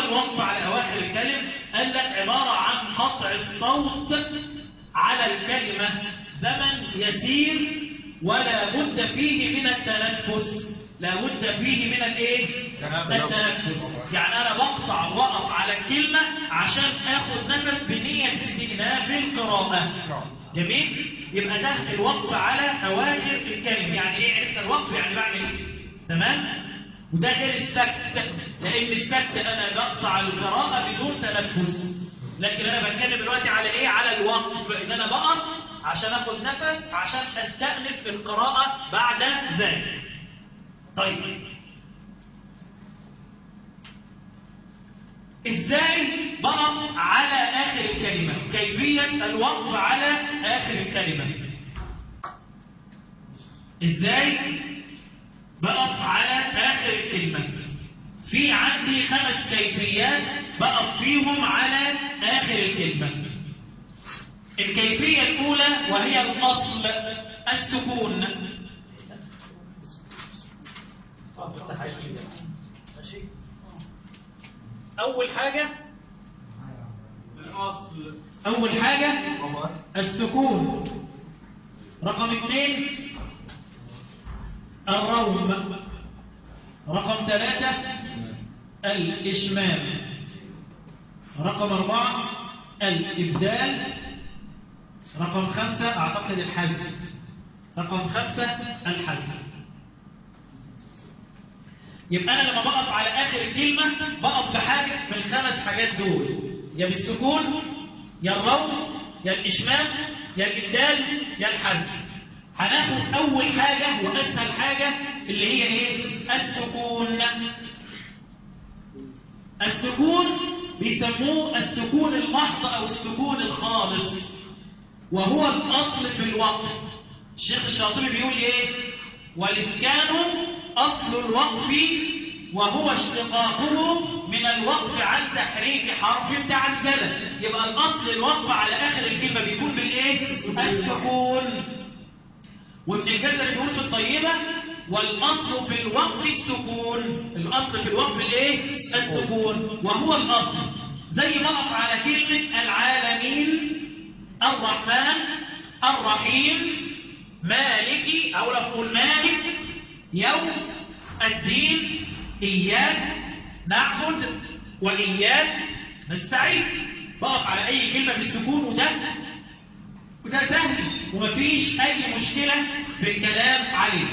الوقف على أواخر الكلم قال لك عبارة عن قطع الصوت على الكلمة زمن يسير ولا بد فيه من التنفس لا بد فيه من الايه التنفس يعني انا بقطع وقف على الكلمة عشان اخد نفس بنية استئناف القراءة جميل يبقى ده الوقف على اواخر الكلمة يعني ايه عرفت الوقف يعني بعمل ايه تمام وده غير السكت لان السكت انا بقطع القراءة بدون تنفس لكن انا بتكلم دلوقتي على ايه على الوقف ان انا بقف عشان اخد نفس عشان استأنف في القراءة بعد ذلك طيب ازاي بقف على اخر الكلمة كيفية الوقف على اخر الكلمة ازاي بقف على اخر الكلمة في عندي خمس كيفيات بقف فيهم على اخر الكلمة الكيفية الاولى وهي الاصل السكون أول حاجة الأصل أول حاجة السكون رقم اثنين الروم رقم ثلاثة الإشمام رقم أربعة الإبدال رقم خمسة أعتقد الحذف رقم خمسة الحذف يبقى أنا لما بقف على آخر الكلمة بقف بحاجة من الخمس حاجات دول يا بالسكون يا الروم يا الإشمام يا الإبدال يا الحذف هناخد أول حاجة وأسهل حاجة اللي هي إيه؟ السكون السكون بيسموه السكون المحض أو السكون الخالص وهو الأصل في الوقف الشيخ الشاطبي بيقول إيه؟ والإسكان أصل الوقف وهو اشتقاقه من الوقف عن تحريك حرف تعدل يبقى الأصل الوقف على آخر الكلمة بيكون بالإيه؟ السكون وابن الجزر بيقول في الطيبة والأصل في الوقف السكون الأصل في الوقف الإيه؟ السكون وهو الأصل زي ما أقف على كلمة العالمين الرحمن الرحيم مالك أو لفظ مالك يوم الدين إياك نعبد وإياك نستعين بقف على أي كلمة بالسكون وده وده سهل ومفيش أي مشكلة في الكلام عليه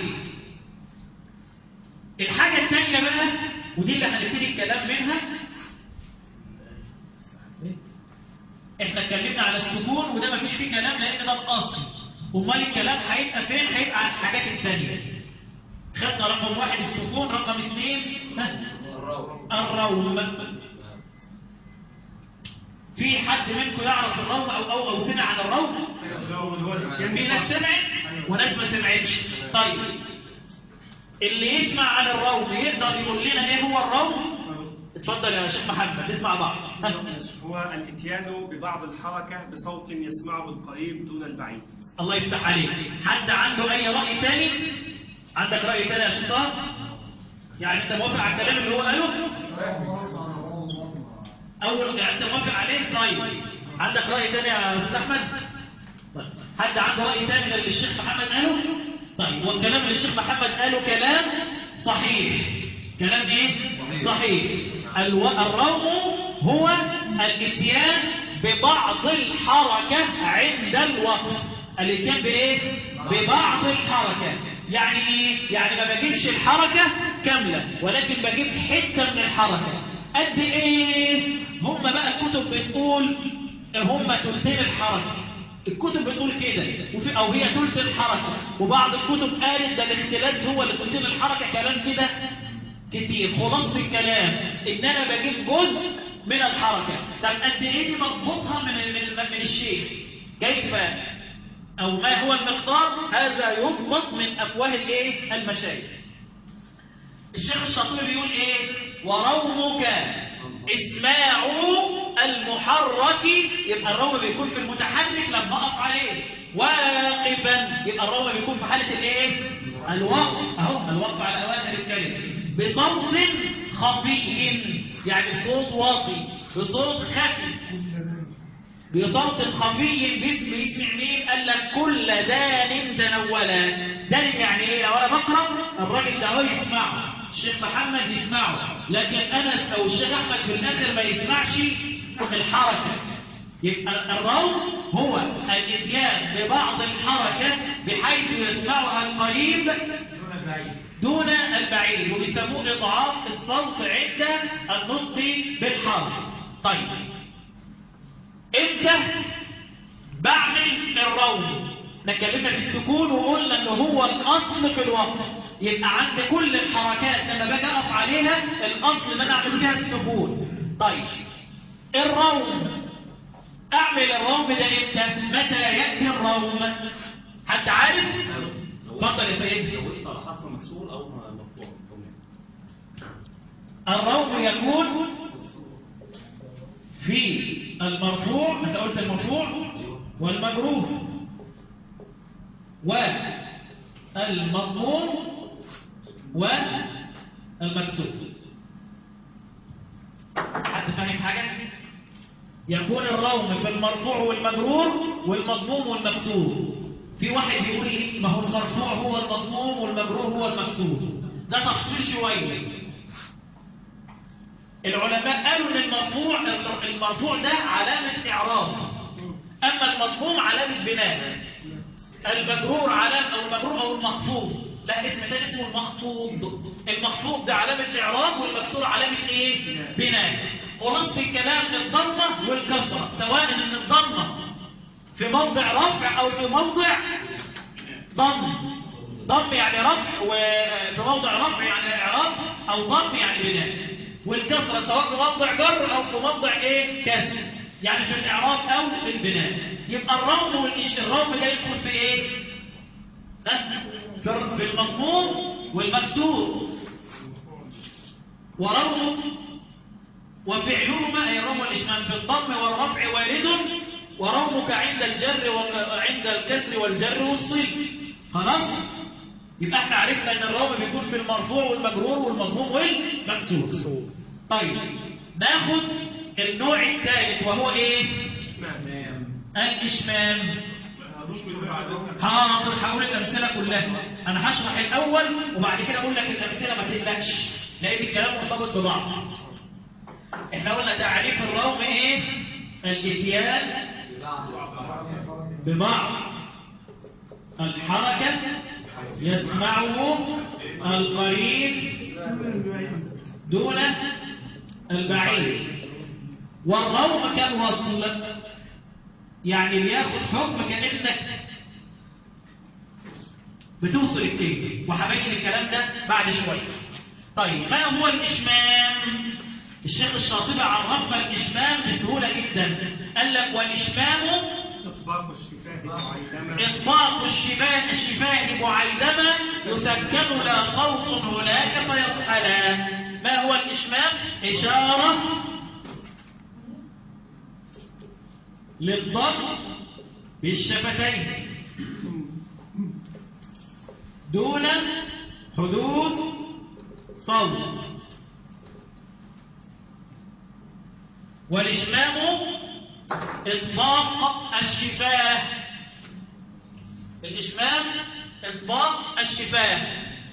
الحاجة الثانية بقى ودي اللي هنبتدي الكلام منها احنا اتكلمنا على السكون وده مفيش فيه كلام لان ده الاصل امال الكلام هيبقى فين هيبقى على الحاجات الثانيه خدنا رقم واحد السكون رقم اثنين الروم في حد منكم يعرف الروم او او او سمع عن الروم في ناس سمعت وناس ما سمعتش طيب اللي يسمع عن الروم يقدر يقول لنا ايه هو الروم اتفضل يا شيخ محمد نسمع بعض هو الاتيان ببعض الحركة بصوت يسمعه القريب دون البعيد الله يفتح عليك حد عنده اي رأي تاني عندك رأي تاني يا شيطان يعني انت موافق على الكلام اللي هو قاله اول يعني انت موافق عليه طيب عندك رأي تاني يا استاذ احمد طيب. حد عنده رأي تاني غير اللي الشيخ محمد قاله طيب والكلام اللي الشيخ محمد قاله كلام صحيح كلام ايه صحيح الو... الروم هو الاتيان ببعض الحركة عند الوقف الاتيان بايه ببعض الحركة يعني ايه يعني ما بجيبش الحركة كاملة ولكن بجيب حتة من الحركة قد ايه هم بقى الكتب بتقول هم تلتين الحركة الكتب بتقول كده وفي او هي ثلث الحركة وبعض الكتب قالت ده الاختلاس هو اللي تلتين الحركة كلام كده كتير خلاصة الكلام ان انا بجيب جزء من الحركة طب قد ايه دي مضبوطها من من من الشيء كيف او ما هو المقدار هذا يضبط من افواه الايه المشايخ الشيخ الشاطبي بيقول ايه ورومك اسماع المحرك يبقى الروم بيكون في المتحرك لما اقف عليه واقفا يبقى الروم بيكون في حاله الايه الوقف اهو الوقف على اواخر الكلمه بصوت خفي يعني بصوت واطي بصوت خفي بصوت خفي باسم بيسمع مين قال لك كل دان تنولا دان يعني ايه لو انا بقرا الراجل ده هو يسمعه الشيخ محمد يسمعه لكن انس او الشيخ احمد في الاخر ما يسمعش الحركه يبقى الروم هو الاتيان ببعض الحركه بحيث يسمعها القريب دون البعيد وبيسموه اضعاف الصوت عند النطق بالحرف طيب امتى بعمل الروم نكلمنا في السكون وقلنا ان هو الاصل في الوقت يبقى عند كل الحركات لما باجي اقف عليها الاصل ان انا اعمل فيها السكون طيب الروم اعمل الروم ده امتى متى ياتي الروم حد عارف اتفضل يا سيدي زودت على حرف مكسور او مقطوع الروم يكون في المرفوع انت قلت المرفوع والمجرور والمضموم والمكسور حد فاهم حاجة؟ يكون الروم في المرفوع والمجرور والمضموم والمكسور في واحد يقول ايه ما هو المرفوع هو المضموم والمجرور هو المكسور ده تفصيل شويه العلماء قالوا ان المرفوع المرفوع ده علامة اعراب اما المضموم علامة بناء المجرور علامة او المجرور او المخفوض لا اسم تاني اسمه المخفوض المخفوض ده علامة اعراب والمكسور علامة ايه بناء خلاصة الكلام الضمة والكسرة سواء ان الضمة في موضع رفع او في موضع ضم ضم يعني رفع وفي موضع رفع يعني اعراب او ضم يعني بناء والكسرة سواء في موضع جر أو في موضع إيه كسر يعني في الإعراب أو في البناء يبقى الروم والإيش الروم ده يدخل في إيه ها؟ في في المضموم والمكسور وروم وفعلهما أي الروم والإشمام في الضم والرفع وارد ورومك عند الجر وعند الكسر والجر والصل خلاص يبقى احنا عرفنا ان الروم بيكون في المرفوع والمجرور والمضموم والمكسور طيب ناخد النوع الثالث وهو ايه الاشمام حاضر هقول الامثله كلها انا هشرح الاول وبعد كده اقول لك الامثله ما تقلقش لان الكلام مرتبط ببعض احنا قلنا تعريف الروم ايه الاتيان ببعض الحركه يسمعه القريب دون البعيد والروم كالوصل يعني بياخد حكم كأنك بتوصل الكلمة وهبين الكلام ده بعد شوية طيب ما هو الإشمام الشيخ الشاطبي عرفنا الإشمام بسهولة جدا قال لك والإشمام إطباق الشفاه معيدمة إطلاق الشفاه الشفاه معيدمة يسكن لا خوف هناك فيضحلا ما هو الإشمام؟ إشارة للضم بالشفتين دون حدوث صوت والإشمام إطلاق الشفاه الإشمام إطلاق الشفاه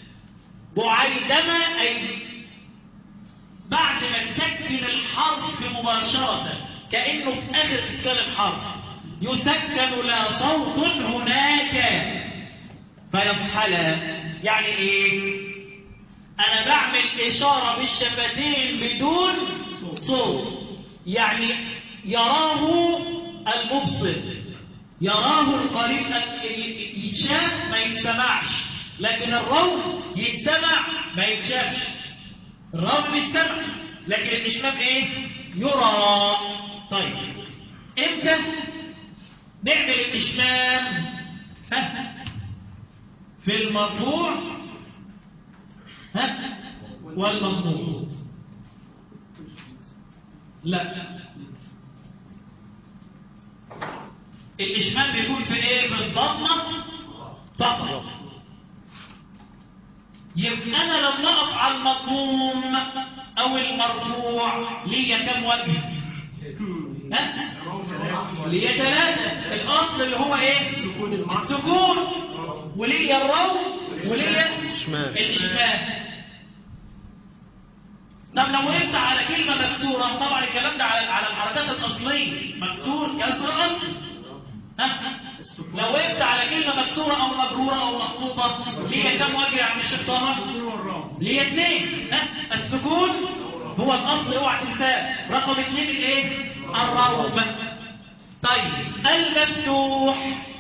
معيدمة أي بعد ما تسكن الحرف مباشرة كأنه في آخر إسكان الحرف يسكن لا صوت هناك فيفحل يعني إيه؟ أنا بعمل إشارة بالشفتين بدون صوت يعني يراه المبصر يراه القريب يتشاف ما يتسمعش لكن الروم يتسمع ما يتشافش الروم يتسمع لكن الاشمام ايه يرى طيب امتى نعمل الاشمام ها في المرفوع ها والمضموم لا الإشمام بيكون في إيه؟ في الضمة فقط يبقى أنا لما أقف على المضموم او المرفوع ليا كم وجه ها ليا ثلاثة الاصل اللي هو ايه سكون المعنى. السكون وليا الروم وليا الإشمام. الاشمام طب لو وقفت على كلمة مكسورة طبعا الكلام ده على على الحركات الأصلية مكسور كسر أصلي ها لو وقفت على كلمة مكسورة أو مجرورة أو مخطوطة ليها كم وجه يا عم الشيخ طه؟ ليها اثنين ها السكون هو الأصل اوعى تنساه رقم اثنين الايه؟ الروم طيب المفتوح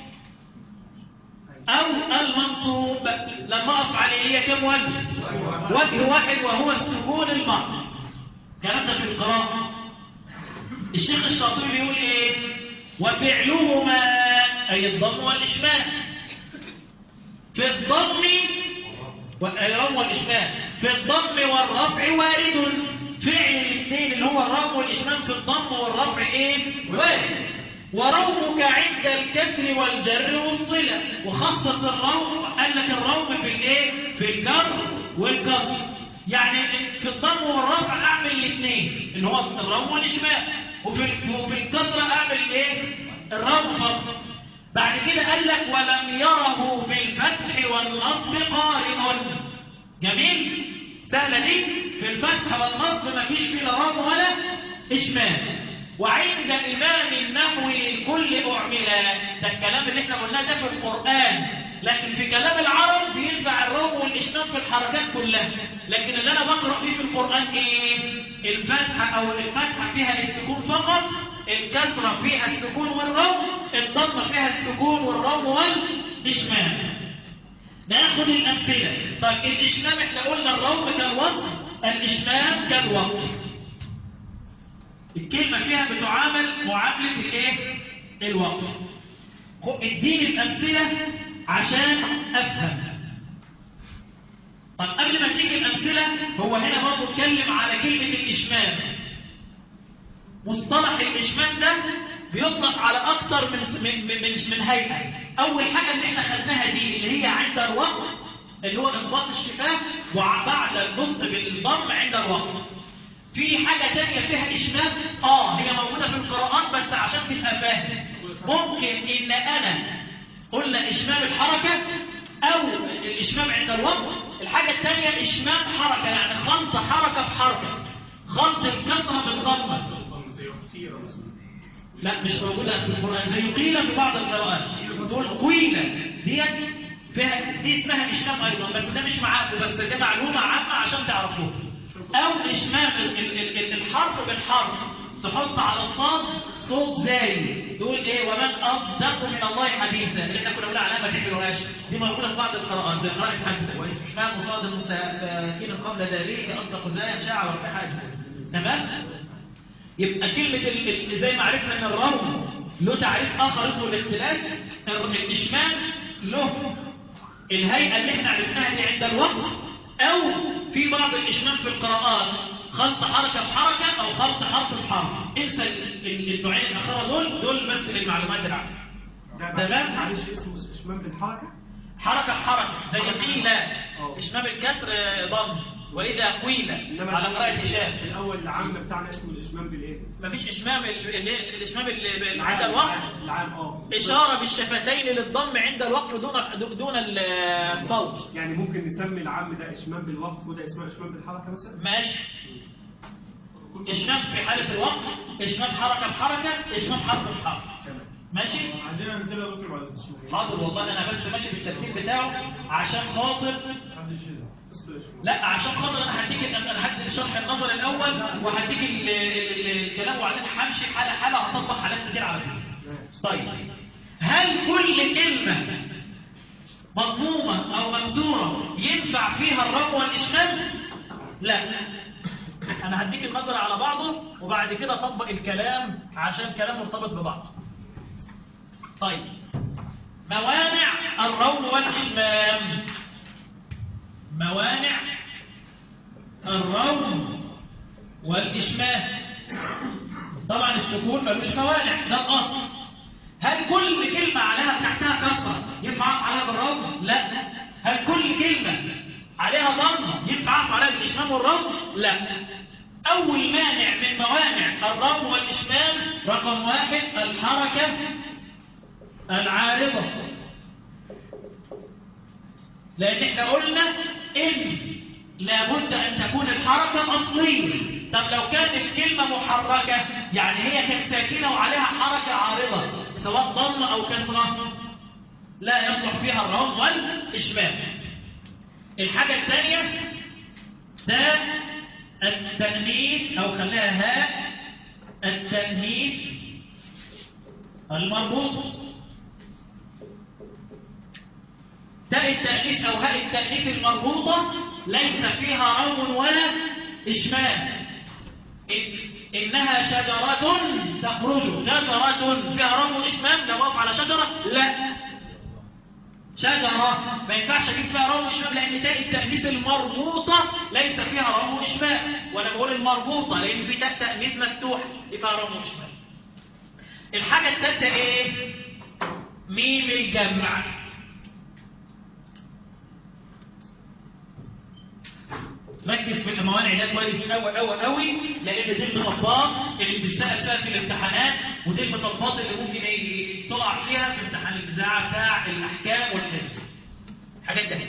أو المنصوب لما أقف عليه هي كم وجه؟ وجه واحد وهو السكون المحض كلام ده في القراءة الشيخ الشاطبي بيقول ايه؟ وفعلهما أي الضم والإشمال في الضم والإعراب والإشمال في الضم والرفع وارد فعل الاثنين اللي هو الرفع والإشمال في الضم والرفع ايه؟ وارد ورومك عند الكسر والجر والصلة وخصص الروم قال لك الروم في الايه؟ في الجر والكسر يعني في الضم والرفع اعمل الاثنين اللي هو الروم والإشمال وفي وفي الكسر اعمل الايه؟ الروم فقط بعد كده قال لك ولم يره في الفتح والنصب قارن جميل سهلة دي في الفتح والنصب ما فيش فيه لا رام ولا إشمال وعند إمام النحو للكل أعملا ده الكلام اللي احنا قلناه ده في القرآن لكن في كلام العرب بينفع الرام والإشمال في الحركات كلها لكن اللي أنا بقرأ فيه في القرآن إيه؟ الفتحة أو الفتحة فيها السكون فقط الكسرة فيها السكون والروم الضمة فيها السكون والروم والإشمام ناخد الأمثلة طيب الإشمام احنا قلنا الروم كالوقت الإشمام كالوقت الكلمة فيها بتعامل معاملة الايه؟ الوقت خد- اديني الأمثلة عشان أفهم طب قبل ما تيجي الأمثلة هو هنا برضه اتكلم على كلمة الإشمام مصطلح الإشمام ده بيطلق على أكتر من من من, من, من هيئة أول حاجة اللي احنا خدناها دي اللي هي عند الوقت اللي هو إنضاق الشفاه وبعد النطق بالضم عند الوقت في حاجة تانية فيها إشمام آه هي موجودة في القراءات بس عشان تبقى فاهم ممكن إن أنا قلنا إشمام الحركة أو الإشمام عند الوقت الحاجة التانية إشمام حركة يعني خلط حركة بحركة خلط الكسرة بالضمة لا مش موجودة في القرآن زي قيل في بعض القراءات تقول قيل ديت فيها دي اسمها إشمام أيضا بس ده مش معاكم بس ده معلومة عامة عشان تعرفوها أو إشمام ال- ال- ال- الحرف بالحرف تحط على الصاد صوت زاي تقول إيه ومن أصدق من الله حديثا اللي احنا كنا بنقول عليها ما تحملوهاش دي موجودة في بعض القراءات زي قراءة حمزة وإشمام مصاد المتأكين قبل ذلك أصدق زاي شاع وارتحاج تمام؟ يبقى كلمة ال- ال- زي ما عرفنا ان الروم له تعريف اخر اسمه الاختلاف ال- الاشمام له الهيئة اللي احنا عرفناها دي عند الوقت او في بعض الاشمام في القراءات خلط حركة بحركة او خلط حرف بحرف انت ال- ال- النوعين الاخرى دول دول بس للمعلومات العامة ده تمام. بس معلش اسمه اشمام بالحركة حركة بحركة زي قيل اشمام الكسر آه، ضم واذا قيل على قراءة هشام الاول العام بتاعنا اسمه الاشمام بالايه مفيش اشمام ال- ال- الاشمام اللي اللي عند الوقت العام اه إشارة بالشفتين للضم عند الوقف دون دون الصوت يعني ممكن نسمي العام ده اشمام بالوقف وده اسمه اشمام بالحركة مثلا ماشي إشمام في حالة الوقف إشمام حركة بحركة إشمام حرف بحرف تمام ماشي عندنا امثله يا دكتور بعد التشريح حاضر والله أنا بس ماشي بالترتيب بتاعه عشان خاطر محدش يزعل اصل اشمام لا عشان خاطر أنا هديك أنا هديك الشرح النظري الأول وهديك ال- ال- ال- الكلام وبعدين همشي حالة حالة هطبق حالات كتير على فكرة طيب هل كل كلمة مضمومة أو مكسورة ينفع فيها الرب والإشمام؟ لا أنا هديك النظر على بعضه وبعد كده أطبق الكلام عشان الكلام مرتبط ببعض طيب موانع الروم والإشمام موانع الروم والإشمام طبعا السكون ملوش موانع ده الأصل هل كل كلمة عليها تحتها كسرة ينفع أقف عليها بالروم؟ لا هل كل كلمة عليها ضمة ينفع أقف عليها بالإشمام والروم؟ لا أول مانع من موانع الرم والإشمام رقم واحد الحركة العارضة لأن احنا قلنا إن لابد أن تكون الحركة أصلية طب لو كانت الكلمة محركة يعني هي كانت ساكنة وعليها حركة عارضة سواء ضم أو كسرة لا يصلح فيها الرم والإشمام الحاجة الثانية ده التأنيث أو خليها هاء التأنيث المربوط تاء التأنيث أو هاء التأنيث المربوطة ليس فيها روم ولا إشمام إن إنها شجرة تخرج شجرة فيها روم وإشمام لو وقف على شجرة لا شجرة ما ينفعش اجيب فيها روم وإشمام لأن تاء التأنيث المربوطة ليس فيها روم وإشمام وأنا بقول المربوطة لأن في تاء تأنيث مفتوح فيها روم وإشمام الحاجة الثالثة إيه؟ ميم الجمع ركز في الموانع ده كويس قوي قوي قوي لان دي المطبات اللي بتسال فيها في الامتحانات ودي المطبات اللي ممكن ي- تقع فيها في امتحان الاذاعه بتاع الاحكام والحفظ حاجات ده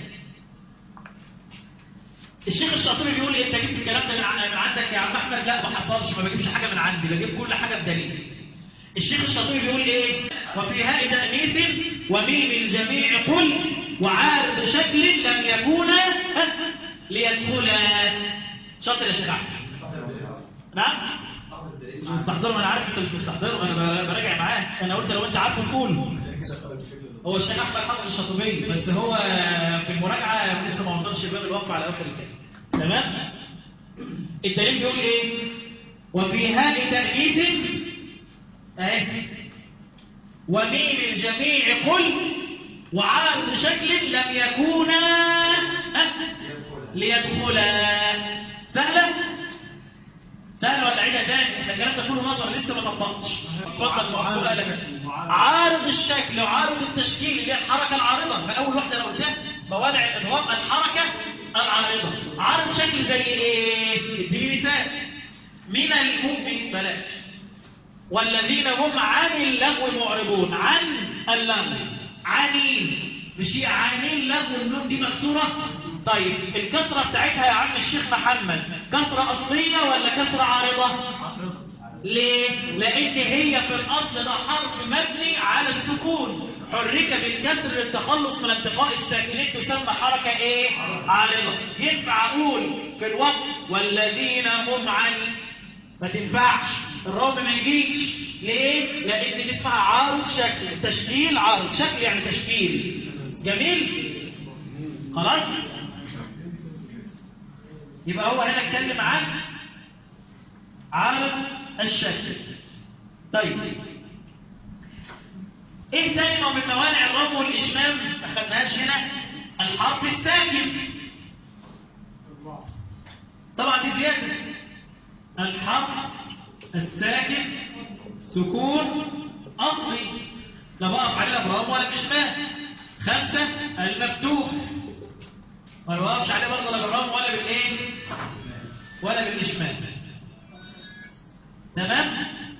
الشيخ الشاطبي بيقول إيه، انت جبت الكلام ده من ع- من عندك يا عم احمد لا ما حضرش ما بجيبش حاجه من عندي بجيب كل حاجه بدليل الشيخ الشاطبي بيقول ايه وفي هاء تأنيث وميم الجميع قل وعارض شكل لم يكونا ليدخلا شاطر يا شيخ احمد نعم مش مستحضره انا عارف انت مش مستحضره انا ب- براجع معاه انا قلت لو انت عارفه قول هو الشيخ احمد حافظ الشاطبي بس هو في المراجعه لسه ما وصلش باب الوقف على اخر الكلام تمام الدليل بيقول ايه وفي هاء تأنيث اهي وميم الجميع قل وعارض شكل لم يكونا أه؟ ليدخلا سهلة؟ سهلة ولا عيدة تاني؟ احنا الكلام ده كله نظر لسه ما طبقتش اتفضل معقول لك عارض الشكل وعارض التشكيل اللي هي الحركة العارضة ما أول واحدة لو قلتها موانع الإضراب الحركة العارضة عارض شكل زي إيه؟ اديني مثال من المؤمن بلاش والذين هم عن اللغو معرضون عن اللغو عني مش هي عن اللغو النون دي مكسورة طيب الكسرة بتاعتها يا عم الشيخ محمد كسرة أصلية ولا كسرة عارضة ليه؟ لأن هي في الأصل ده حرف مبني على السكون حرك بالكسر للتخلص من التقاء الساكنين تسمى حركة ايه؟ عارضة ينفع أقول في الوقت والذين هم عن ما تنفعش الرب ما يجيش ليه؟ لأن دي اسمها عارض شكل تشكيل عارض شكل يعني تشكيل جميل؟ خلاص؟ يبقى هو هنا اتكلم عن عارض الشكل طيب ايه تاني ما من موانع الرب والإشمام ما خدناهاش هنا الحرف الساكن طبعا دي زيادة الحرف الساكن سكون أصلي لا بقف عليه لا برام ولا بإشمام خمسة المفتوح ما بقفش عليه برضه لا بالرام ولا بالإيه ولا بالإشمام تمام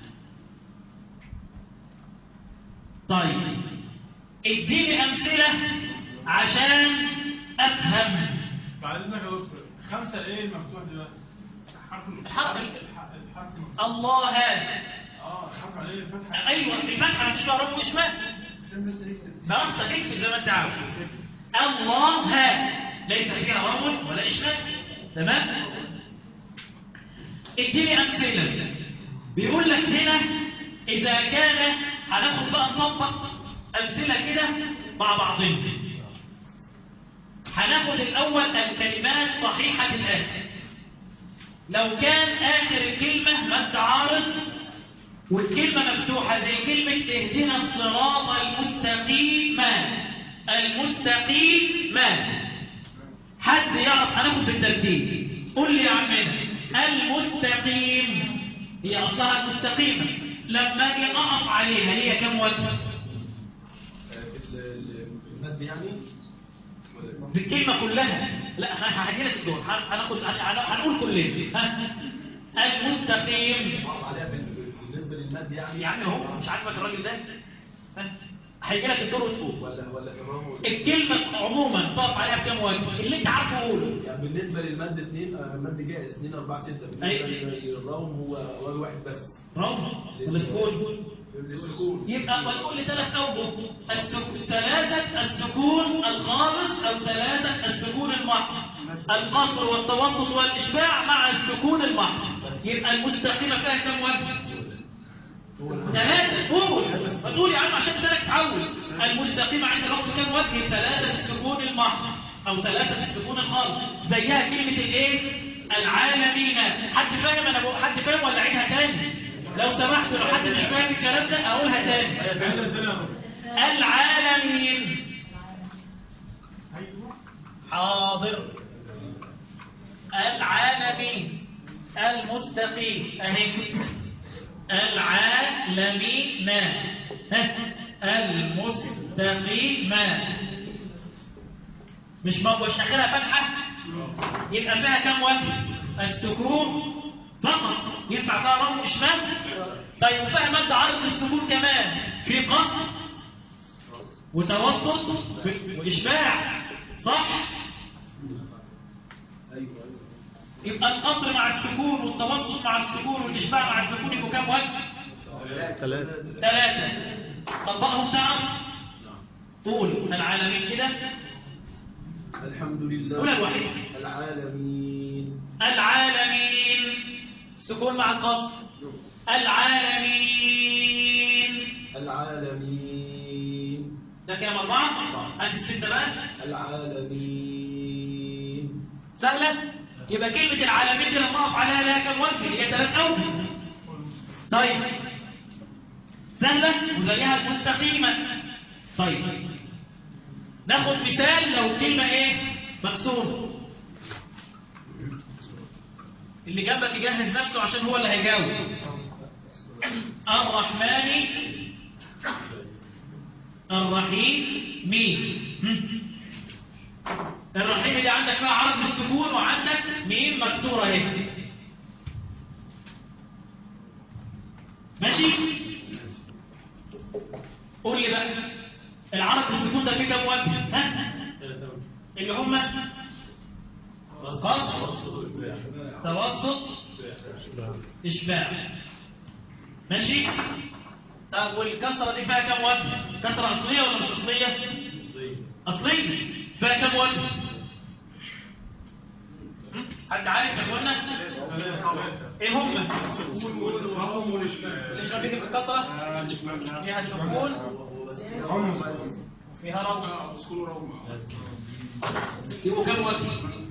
طيب اديني أمثلة عشان أفهم بعد اذنك يا دكتور خمسه ايه المفتوح دلوقتي؟ حرف الحرف الح- الحرف المفتوح. الله هذا اه الحرف عليه الفتحه ايوه الفتحه مش فيها رب واشمال براحتك اكتب زي ما انت عاوز الله ها ليس فيها رب ولا اشمال تمام اديني امثله بيقول لك هنا اذا كان هناخد بقى نطبق امثله كده مع بعضنا هناخد الاول الكلمات صحيحه الاخر لو كان اخر الكلمه مد عارض والكلمة مفتوحة زي كلمة اهدنا الصراط المستقيم المستقيم حد يعرف هناخد بالترتيب قول لي يا عمنا المستقيم هي أصلها المستقيمة لما أجي أقف عليها هي كم وجه؟ المد يعني بالكلمة كلها لا هجي لك الدور هن- هناخد هن- هن- هنقول كلنا ها المستقيم عليها بالنسبه للمد يعني يعني هو مش عاجبك الراجل ده ها؟ هيجي لك الدور وتفوق ولا ولا في الرام ولا- الكلمة عموما تقف عليها بكام وجه اللي انت عارفه قوله يعني بالنسبه للمد اثنين آه، مد جائز 2 4 6 أيوة. بالنسبه للراوم هو وجه واحد بس روم والسكون للسكون يبقى مسؤول لثلاث أوجه السك- ثلاثة السكون الخالص أو ثلاثة السكون المحض القصر والتوسط والإشباع مع السكون المحض يبقى المستقيمة فيها كم وجه؟ ثلاثة قول ما تقول يا عم عشان ذلك تعود المستقيمة عند الوقت كم وجه ثلاثة السكون المحض أو ثلاثة السكون الخالص زيها كلمة الإيه؟ العالمين حد فاهم أنا بقول حد فاهم ولا أعيدها تاني؟ لو سمحت لو حد مش فاهم الكلام ده أقولها تاني العالمين حاضر العالمين المستقيم اهي العالمين ها؟ المستقيم مش مو مش اخرها فتحه يبقى فيها كم وجه السكون فقط ينفع فيها رم اشمال طيب وفيها مد عرض السكون كمان في قصر وتوسط واشباع صح ايوه ايوه يبقى القطر مع السكون والتوسط مع السكون والإشباع مع السكون يبقوا كام وجه؟ ثلاثة ثلاثة طبقهم تعرف طول العالمين كده الحمد لله قول الوحيد. العالمين العالمين سكون مع القطر العالمين العالمين ده كام أربعة؟ هات الستة بقى العالمين سهلة؟ يبقى كلمة العالمين دي لما أقف عليها لها كام وجه؟ هي ثلاث أوجه طيب سهلة وزيها المستقيمة طيب ناخد مثال لو كلمة ايه مكسورة اللي جنبك يجهز نفسه عشان هو اللي هيجاوب الرحمن الرحيم مين هم؟ الرحيم اللي عندك بقى عرض السكون وعندك ميم مكسورة اهي ماشي قول لي بقى العرض السكون ده فيه كام وجه ها اللي هم قصد توسط اشباع ماشي طب والكسره دي فيها كام وجه كسره اصليه ولا مش اصليه اصليه فيها كام وجه هم؟ حد عارف يا اخوانا ايه هم الرام والإشباع اللي بيجي في الكسره فيها سكون فيها روض سكون روم يبقوا كام وجه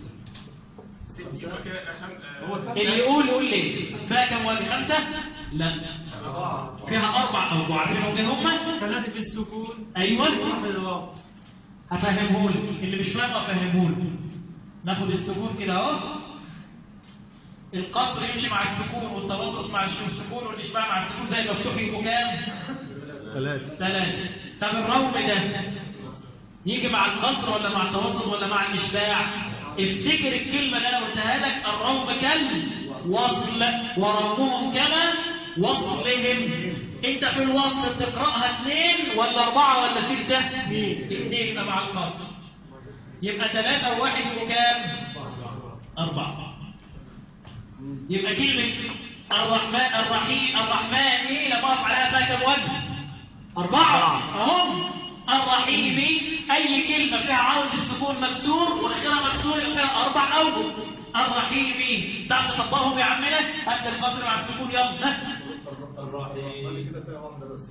يبقى كده عشان اللي يقول يقول لي فيها كام وجه خمسة لا فيها أربع أوجه عارفين وجه هم ثلاثة في السكون أيوة واحد الواو هفهمه لك اللي مش فاهم أفهمه لك ناخد السكون كده أهو القطر يمشي مع السكون والتوسط مع السكون والإشباع مع السكون زي المفتوح يبقوا كام؟ ثلاثة ثلاثة طب الروم ده يجي مع القطر ولا مع التوسط ولا مع الإشباع افتكر الكلمة اللي أنا قلتها لك الروم كل وصل ورومهم كما وصلهم انت في الوصل تقرأها اثنين ولا أربعة ولا ستة اثنين يبقى مع القطر يبقى ثلاثة وواحد يبقوا كام أربعة يبقى كلمة الرحمن الرحيم الرحمن ايه لما اقف عليها فيها كم وجه أربعة أهم الرحيم أي كلمة فيها عرض السكون مكسور وآخرها مكسور يبقى فيها أربع أوجه الرحيم تعرف تطبقهم يا عمنا هات القدر مع السكون يلا ها؟ الرحيم كده فيها واحدة بس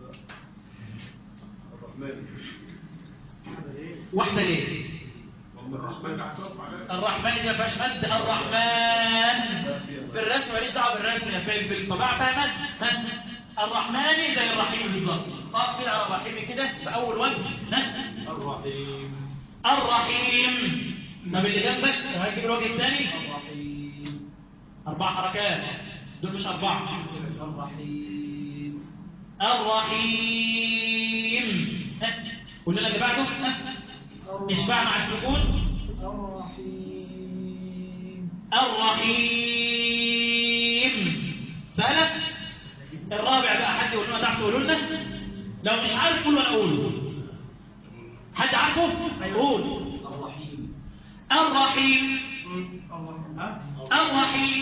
الرحمن واحدة ليه الرحمن دي ما فيهاش مد الرحمن في الرسم ماليش دعوه بالرسم يا فندم في الطباعه فيها مد ها؟ الرحمن زي الرحيم بالظبط اقف كده على الرحيم كده في اول وجه ها؟ الرحيم الرحيم طب اللي جنبك هيجيب الوجه الثاني الرحيم اربع حركات دول مش اربعه الرحيم الرحيم ها؟ قول لنا اللي بعده ها؟ اشبع مع السكون الرحيم الرحيم الرابع بقى حد يقول لنا تعرف تقولوا لنا لو مش عارف قول وانا اقوله حد عارفه قول الرحيم الرحيم ها؟ الرحيم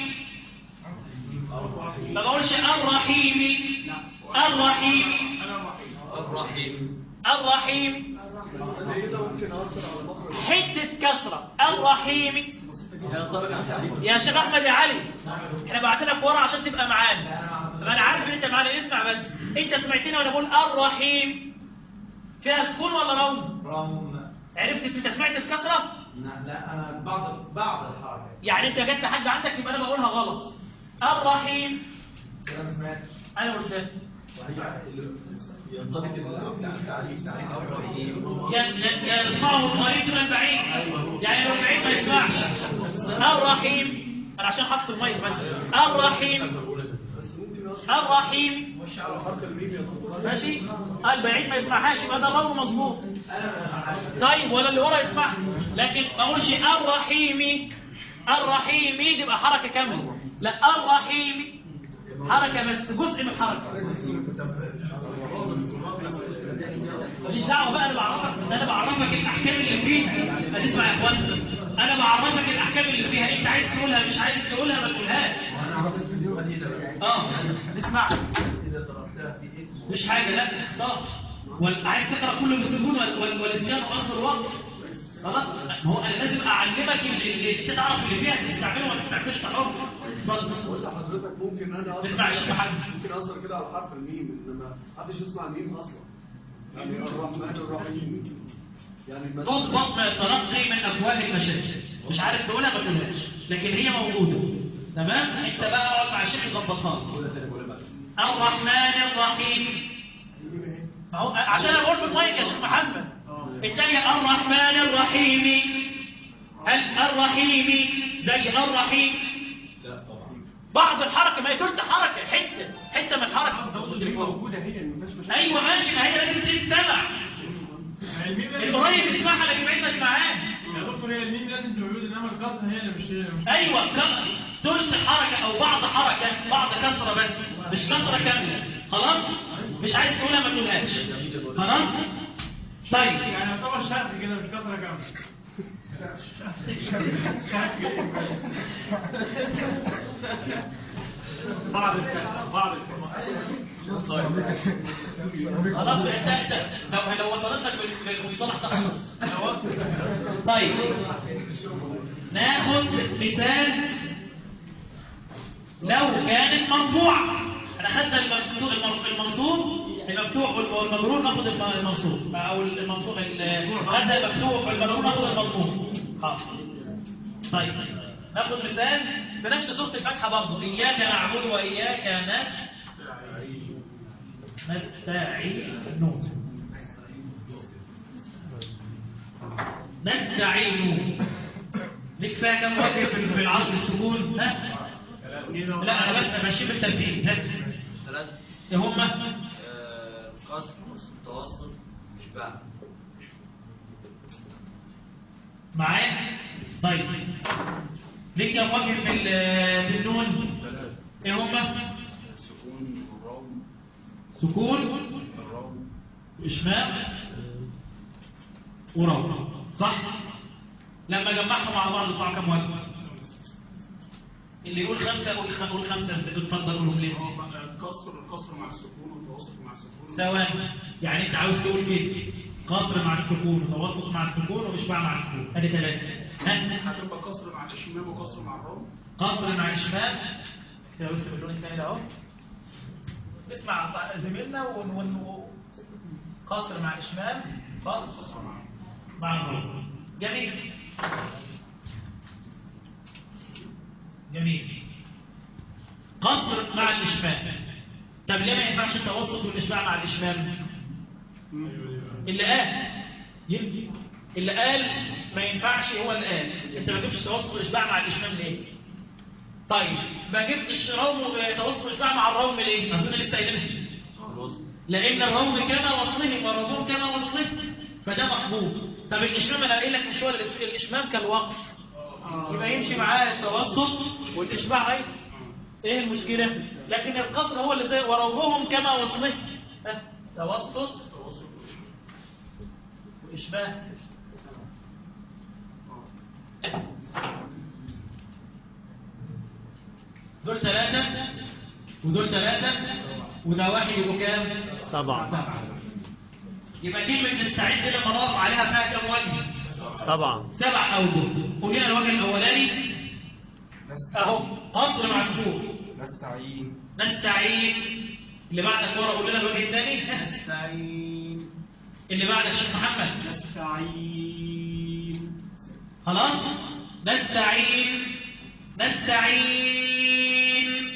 ما بقولش الرحيم الرحيم الرحيم الرحيم حتة كثرة الرحيم يا شيخ احمد يا علي احنا بعتنا ورا عشان تبقى معانا طب انا عارف ان انت معانا اسمع بس انت سمعتني وانا بقول الرحيم فيها سكون ولا روم رغم عرفت انت سمعت الكثرة لا انا بعض بعض الحركات يعني انت جت حاجة عندك يبقى انا بقولها غلط الرحيم انا سمعت انا قلتها ينطبق التعريف تعريف الرحيم يرفعه القريب من البعيد يعني لو البعيد ما يسمعش الرحيم انا عشان حط المايك بس الرحيم الرحيم ماشي البعيد ما يسمعهاش يبقى ده الرو مظبوط طيب ولا اللي ورا يسمع لكن ما اقولش الرحيم الرحيم دي تبقى حركه كامله لا الرحيم حركه بس جزء من الحركه ماليش دعوه بقى انا بعرفك انا بعرفك الاحكام اللي فيها هتسمع يا اخوان انا بعرفك الاحكام اللي فيها انت عايز تقولها مش عايز تقولها ما تقولهاش اه اسمع اذا تركتها في اسم مش حاجه لا اختار ولا عايز تقرا كله بالسكون وال- وال- والاسكان واخذ الوقت خلاص ما هو انا لازم اعلمك اللي اللي تعرف اللي فيها تستعمله وما تستعملش تحر اتفضل بقول لحضرتك ممكن انا تسمع الشيخ محمد. ممكن اثر كده على حرف الميم انما محدش يسمع الميم اصلا يعني الرحمن الرحيم يعني ما تضبط ما التلقي من افواه المشايخ مش عارف تقولها ما تقولهاش لكن هي موجوده تمام انت بقى اقعد مع الشيخ يظبطها الرحمن الرحيم ما هو عشان انا بقول في المايك يا شيخ محمد الثانيه الرحمن الرحيم هل الرحيم زي الرحيم بعض الحركه ما هي تلت حركه حته حته من الحركه في التليفون موجودة هي مش مش ايوه ماشي ما هي لازم تتسمع الميم لازم- القريب يسمعها لكن بعيد ما يسمعهاش يا دكتور هي الميم لازم تبقى موجودة انما الكسر هي اللي مش مش ايوه ك- ثلث حركه او بعض حركه بعض كسره بس مش كسره كامله خلاص مش عايز تقولها ما تقولهاش خلاص طيب يعني يعتبر شرح كده مش كسرة كاملة بعض الكلام بعض الكلام خلاص انت انت لو لو وصلت لك بال- بالمصطلح ده طيب ناخد مثال لو كانت مرفوعه احنا خدنا المنصوب المنصوب المفتوح والمجرور ناخد الم- المنصوب او المنصوب ال- خدنا المفتوح والمجرور ناخد المضموم خلاص طيب ناخد مثال في نفس سوره الفاتحه برضه اياك نعبد واياك نستعين نستعين ليك فيها كم وجه في في العرض السكون ها لا انا بس ماشي بالترتيب ها ثلاث ايه هما آه، قصر متوسط إشباع معاك طيب ليك كم وجه في ال- في النون ايه هما السكون والروم سكون الروم وإشمام وروم صح؟ لما جمعهم مع بعض يطلعوا كم وجه؟ اللي يقول خمسة يقول خمسة يقول خمسة اتفضل قولوا ليه؟ الكسر الكسر مع السكون والتوسط مع السكون ثواني يعني انت عاوز تقول كده قصر مع السكون وتوسط مع السكون وإشباع مع السكون ادي ثلاثة ها؟ هتبقى كسر مع الاشمام وكسر مع الروم قصر مع إشمام كده بص باللون الثاني ده اهو اسمع زميلنا ون ون قصر مع الإشمام قصر مع الروم جميل جميل قصر مع الإشمام طب ليه ما ينفعش التوسط والإشباع مع الإشمام اللي قال يمكن اللي قال ما ينفعش هو اللي قال انت ما جبتش توسط وإشباع مع الإشمام ليه طيب ما جبتش روم توسط وإشباع مع الروم ليه اظن اللي انت قايلينها لان الروم كان وصله والرجوم كان وصله فده مقبول طب الاشمام انا قايل لك مش هو اللي- الاشمام كان وقف يبقى يمشي معاه التوسط والاشباع ايضا ايه المشكلة لكن القصر هو اللي زي وروهم كما وصله ها، توسط وإشباه دول ثلاثة ودول ثلاثة وده واحد يبقوا كام؟ سبعة سبعة يبقى كلمة نستعد لما نقف عليها فيها كم وجه؟ طبعا سبع أوجه قلنا الوجه الأولاني أهو قصر معسكور نستعين نستعين اللي بعدك ورا قول لنا الوجه الثاني نستعين اللي بعدك الشيخ محمد نستعين خلاص نستعين نستعين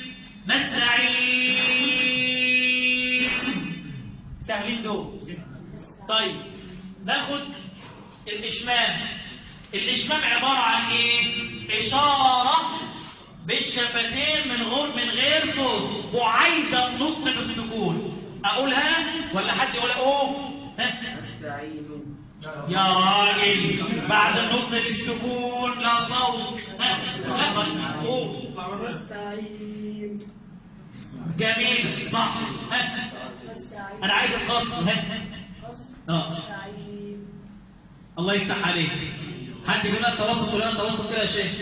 نستعين سهلين دول طيب ناخد الإشمام الإشمام عبارة عن إيه؟ إشارة بالشفتين من غير من غير صوت وعايزة النطق بالسكون أقولها ولا حد يقول أوه؟ ها؟ نستعين يا راجل بعد النطق بالسكون لا صوت ها؟ لا أوه. نستعين جميل صح ها؟ انا عايز القصد ها اه الله يفتح عليك حد يقول لنا التوسط ولا التوسط كده يا شيخ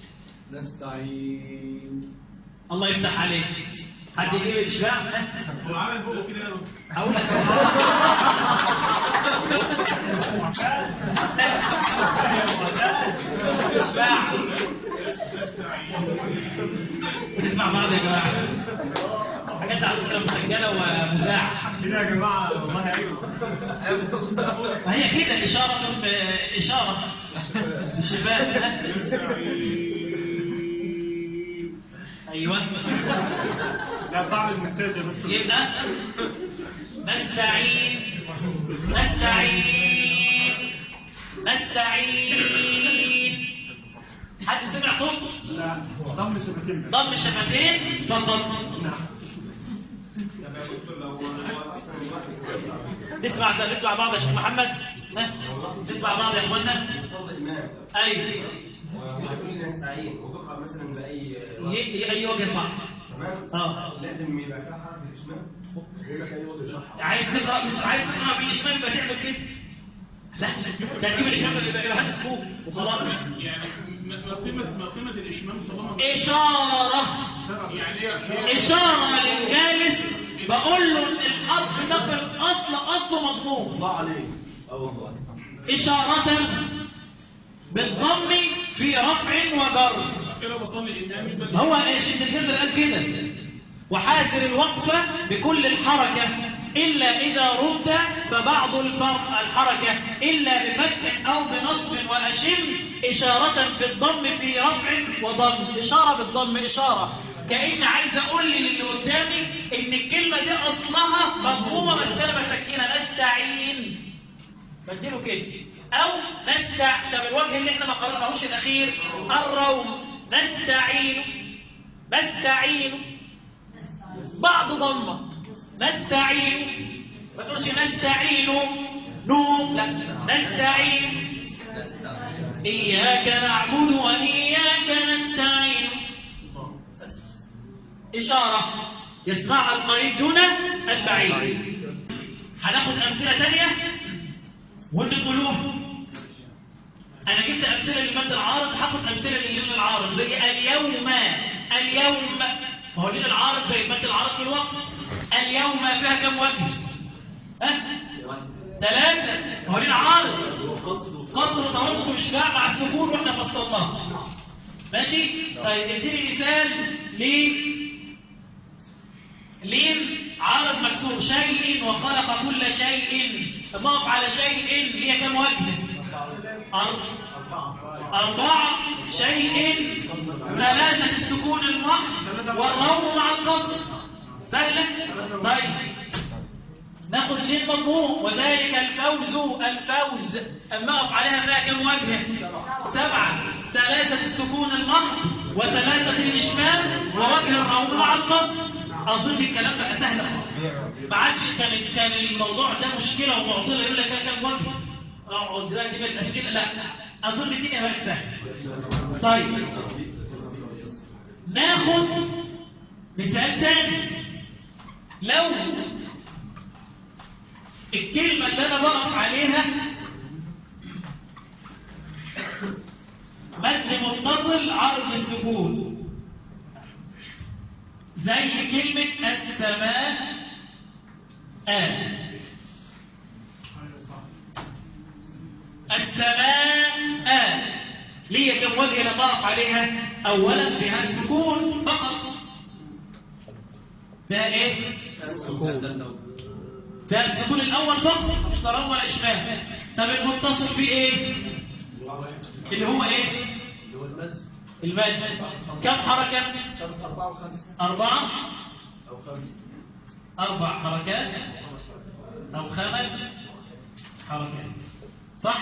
نستعين الله يفتح عليك حد يجيب الاشباع ها؟ هو عامل بقه كده اقول لك اشباع نسمع بعض يا جماعه حاجات على فكره مسجله ومذاعه كده يا جماعه والله ايوه ما هي كده إشارة إشارة الشباب أيوة لا بعمل مونتاج بس يبقى نستعين نستعين نستعين حد سمع صوت لا ضم شفتين بس. ضم الشفتين اتفضل نعم نسمع ده نسمع بعض يا شيخ محمد ها نسمع بعض يا اخوانا صوت الإمام ايوه ومش هيقول نستعين وبقرأ مثلا بأي ي- ي- اي وجه صح تمام اه لازم يبقى فيها حرف الإشمام يقول لك اي وقت يشرح عايز تقرا مش عايز تقرا بالاشمال يبقى تعمل كده لا ده تجيب الاشمال يبقى يبقى هات سكوب وخلاص يعني ما ما قيمه ما قيمه الاشمام طالما اشاره يعني هي اشاره للجالس بقول له ان الحرف ده في الاصل اصله مضموم الله عليك اه والله اشاره بالضم في رفع وجر كده بصلي الامام يبقى هو الشيخ الجزر قال كده وحاذر الوقفة بكل الحركة إلا إذا رد فبعض الفرق الحركة إلا بفتح أو بنصب وأشم إشارة في الضم في رفع وضم إشارة بالضم إشارة كأن عايز أقول للي قدامي إن الكلمة دي أصلها مضمومة بس أنا بسكنها نستعين بديله كده او نستع طب الوجه اللي احنا ما قرأناهوش الاخير الروم نستعين نستعين بعض ضمه نستعين ما تقولش نستعين نوم لا نستعين إياك نعبد وإياك نستعين إشارة يسمعها القريب دون البعيد هناخد أمثلة ثانية وانتوا تقولوه انا جبت امثله للمد العارض هاخد امثله للمد العارض زي اليوم اليوم ما هو لين العارض زي المد العارض في الوقت اليوم فيها كم وجه ها ثلاثه هو لين عارض قصر وتوسط واشباع مع السكون واحنا فصلناه ماشي طيب اديني مثال ل لين عارض مكسور شيء وخلق كل شيء نقف على شيء هي كم وجه أربعة أربعة شيء ثلاثة السكون المحض والروم مع القصر سهلة طيب ناخد لين مضموم وذلك الفوز الفوز أما أقف عليها فيها كم وجه سبعة ثلاثة السكون المحض وثلاثة الإشمام ووجه الروم مع القصر أظن الكلام ده سهل خالص ما عادش كان كان الموضوع ده مشكلة ومعضلة يقول لك فيها كم وجه اقعد دلوقتي بالأسئلة لا أظن الدنيا بقت سهلة طيب ناخد مثال تاني لو الكلمة اللي أنا بقف عليها مد متصل عرض السكون زي كلمة السماء آه. السماء آه. ليه كم وجه أنا بقف عليها أولا فيها السكون فقط فيها إيه؟ فيها السكون الأول فقط مش ضرر ولا إشباه طب المتصل فيه إيه؟ اللي هو إيه؟ اللي هو المز المد كم حركة؟ خمسة أربعة وخمسة أربعة أو خمسة أربع حركات أو خمس حركات صح؟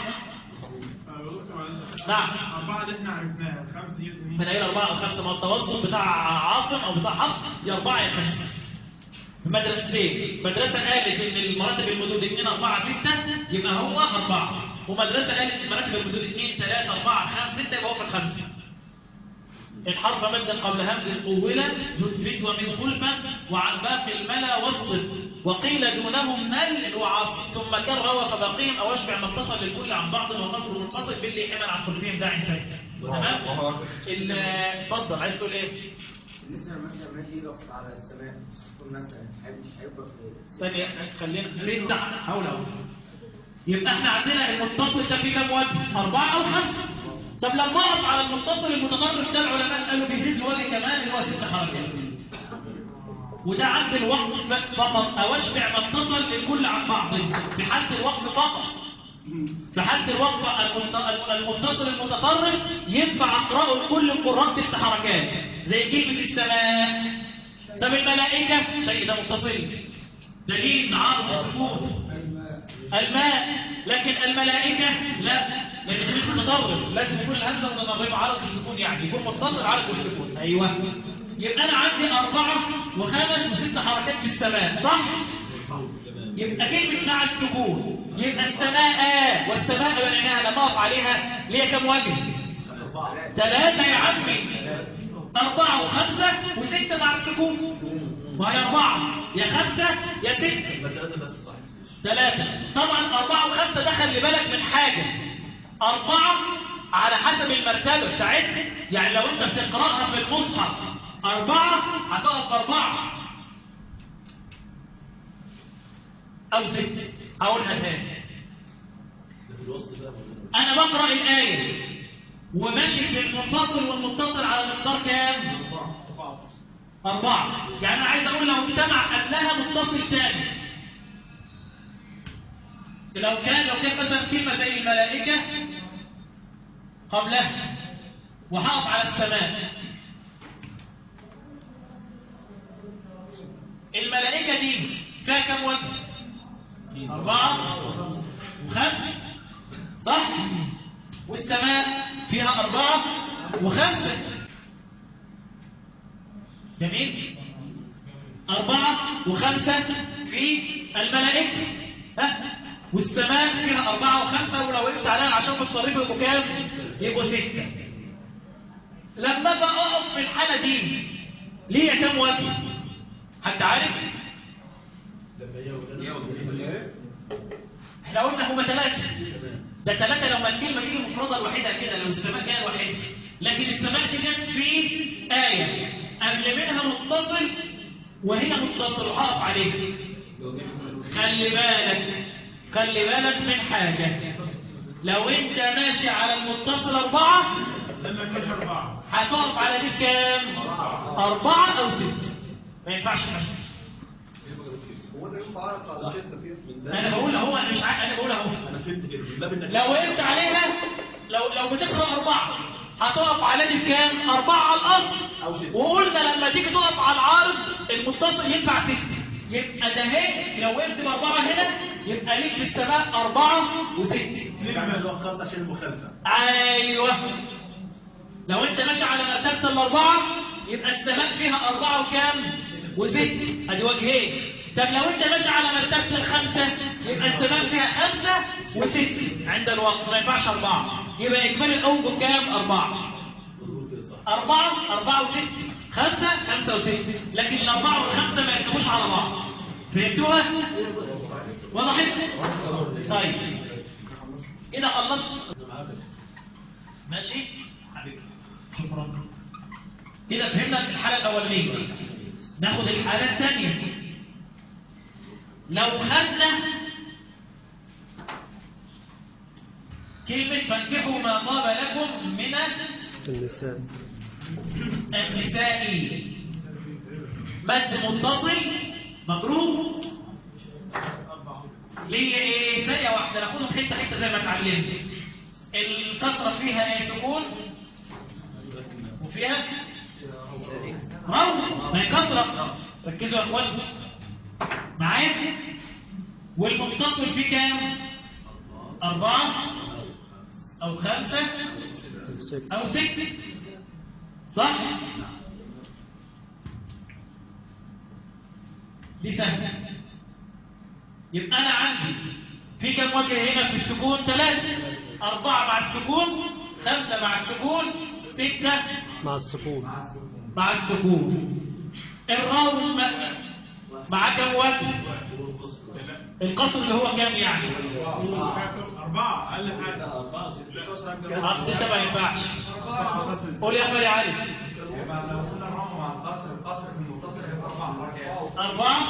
نعم أربعة دي احنا عرفناها الخمس دي من أي أربعة أو خمسة ما التوسط بتاع عاصم أو بتاع حفص يا أربعة يا خمسة في مدرستين مدرسة قالت إن المراتب المدود 2 4 6 يبقى هو أربعة ومدرسة قالت مراتب المدود 2 3 4 5 6 يبقى هو في الخمسة الحرف مدا قبل همز طولة زدفت ومن خلفة وعن باقي الملا والضد وقيل دونهم نل وعطف ثم كرر فباقيهم او اشبع ما اتصل للكل عن بعض وقصر منفصل باللي حمل عن خلفهم داعي انتهى تمام ال- اتفضل عايز تقول ايه بالنسبه مثلا ما يجي يقف على السماء تكون مثلا هيبقى- مش هيبقى في ثانية خلينا ليه تحت حول اهو يبقى احنا عندنا المتصل ده فيه كام وجه؟ أربعة أو خمسة طب لما أقف على المتصل المتطرف ده العلماء قالوا بيزيد وجه كمان اللي هو ست حركات وده عند الوقف فقط أو أشبع ما اتصل للكل عن بعض في حالة الوقف فقط في حالة الوقف المت- المتصل المتطرف ينفع أقرأه لكل القراء ست حركات زي كلمة السماء طب الملائكة شيء ده متصل دليل عرض السكون الماء لكن الملائكة لا لأن مش متطرف لازم يكون الهمزة متطرفة عرض السكون يعني يكون متصل عرض السكون أيوه يبقى أنا عندي أربعة وخمس وست حركات في السماء صح؟ يبقى كلمة مع السكون يبقى السماء والسماء بنيناها لما أقف عليها ليها كم وجه؟ ثلاثة يا عمي أربعة وخمسة وستة مع السكون وهي أربعة يا خمسة يا ستة ثلاثة طبعا أربعة وخمسة ده خلي بالك من حاجة أربعة على حسب المرتبة ساعتها يعني لو أنت بتقرأها في المصحف أربعة هتقف أربعة أو ستة هقولها تاني أنا بقرأ الآية وماشي في المنفصل والمتصل على مقدار كام؟ أربعة يعني أنا عايز أقول لو اجتمع قبلها متصل تاني لو كان لو كان مثلا كلمة زي الملائكة قبلها وهقف على السماء الملائكة دي فيها كم وجه؟ أربعة وخمسة صح؟ والسماء فيها أربعة وخمسة جميل؟ أربعة وخمسة في الملائكة ها؟ والسماء فيها أربعة وخمسة ولو وقفت عليها عشان مصطرف يبقوا كام؟ يبقوا ستة لما أجي أقف في الحالة دي ليه كام وجه؟ حد عارف؟ احنا قلنا هما ثلاثة ده ثلاثة لما الكلمة تيجي مفردة الوحيدة كده لو السماء كان الوحيد لكن السماء دي جت في آية قبل منها متصل وهنا متصل وهقف عليه خلي بالك خلي بالك من حاجة لو انت ماشي على المتصل أربعة لما مش أربعة هتقف على دي كام؟ أربعة أو ستة ما ينفعش ماشي هو انا ينفع اقف على ستة فيها أنا بقول أهو أنا مش عارف أنا بقول أهو انا فهمت كده من باب انك لو وقفت عليها لو لو بتقرا اربعه هتقف على دي كام؟ اربعه على الارض أو ستة. وقلنا لما تيجي تقف على العارض المتصل ينفع سته يبقى ده هيك لو وقفت باربعه هنا يبقى ليك في السماء اربعه وسته ليه بعمل اللي هو خمسة عشان المخالفة ايوه لو انت ماشي على مرتبه الاربعه يبقى السماء فيها اربعه وكام؟ وسته ادي وجهين طب لو انت ماشي على مرتبه الخمسه يبقى السماء فيها خمسه وسته عند الوقت ما ينفعش اربعه يبقى اجمالي الاوجه كام؟ اربعه مظبوط كده صح أربعة أربعة وستة خمسة خمسة وستة لكن الأربعة والخمسة ما يركبوش على بعض فهمتوها؟ وضحت؟ طيب كده خلصت ماشي؟ حبيبي شكرا كده فهمنا الحالة الأولانية ناخد الحالة الثانية لو خدنا كلمة فانكحوا ما طاب لكم من النساء النساء مد متصل مجروح ليه ايه ثانية واحدة ناخدهم حتة حتة زي ما اتعلمت الكسرة فيها ايه سكون وفيها رو ما هي كسرة ركزوا يا اخوان معايا والمتصل فيه كام أربعة أو خمسة أو ستة صح؟ دي سهلة يبقى أنا عندي في كم وجه هنا في السكون ثلاثة أربعة مع السكون خمسة مع السكون ستة مع السكون مع السكون الراو مع- مع كم وجه القصر اللي هو كام يعني أربعة أقل حاجة عبد انت ما ينفعش قول يا احمد يا علي يبقى لو قلنا الرقم مع القصر القصر في المتصل هيبقى اربع مرات أربعة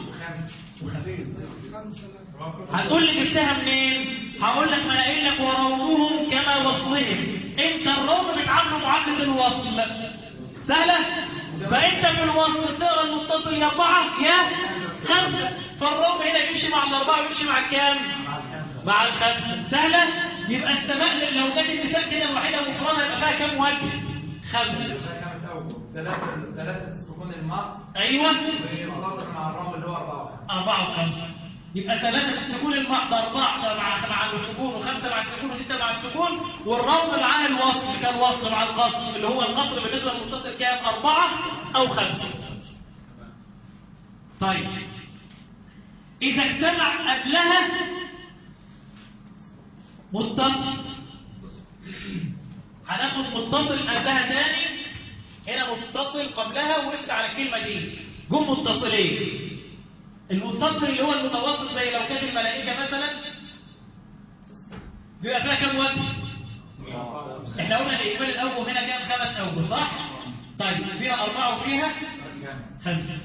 هتقول لي جبتها منين؟ هقول لك ما انا قايل لك وروهم كما وصلهم انت الروم بتعامله معامله الوصل سهله؟ فانت في الوصل تقرا المتصل يا اربعه يا خمسه فالروم هنا يمشي مع الاربعه ويمشي مع الكام؟ مع الخمسه سهله؟ يبقى انت بقى لو جت المثال كده الوحيده مفرده يبقى فيها كام وجه؟ خمسه خمس اوجه ثلاثه ثلاثه سكون الماء ايوه والقصر مع الرقم اللي هو اربعه أربعة وخمسة يبقى ثلاثة السكون المحض أربعة مع مع السكون وخمسة مع السكون وستة مع السكون والروم معاه الوصل كان وصل مع القصر اللي هو القصر بالنسبة للمتصل كام أربعة أو خمسة طيب إذا اجتمع قبلها متصل هناخد متصل قبلها تاني هنا متصل قبلها وقفت على الكلمة دي جم متصلين المتصل اللي هو المتوسط زي لو كانت الملائكة مثلا بيبقى فيها كام وجه؟ احنا قلنا الإجمالي الأوجه هنا كام خمس أوجه صح؟ طيب فيها أربعة وفيها خمسة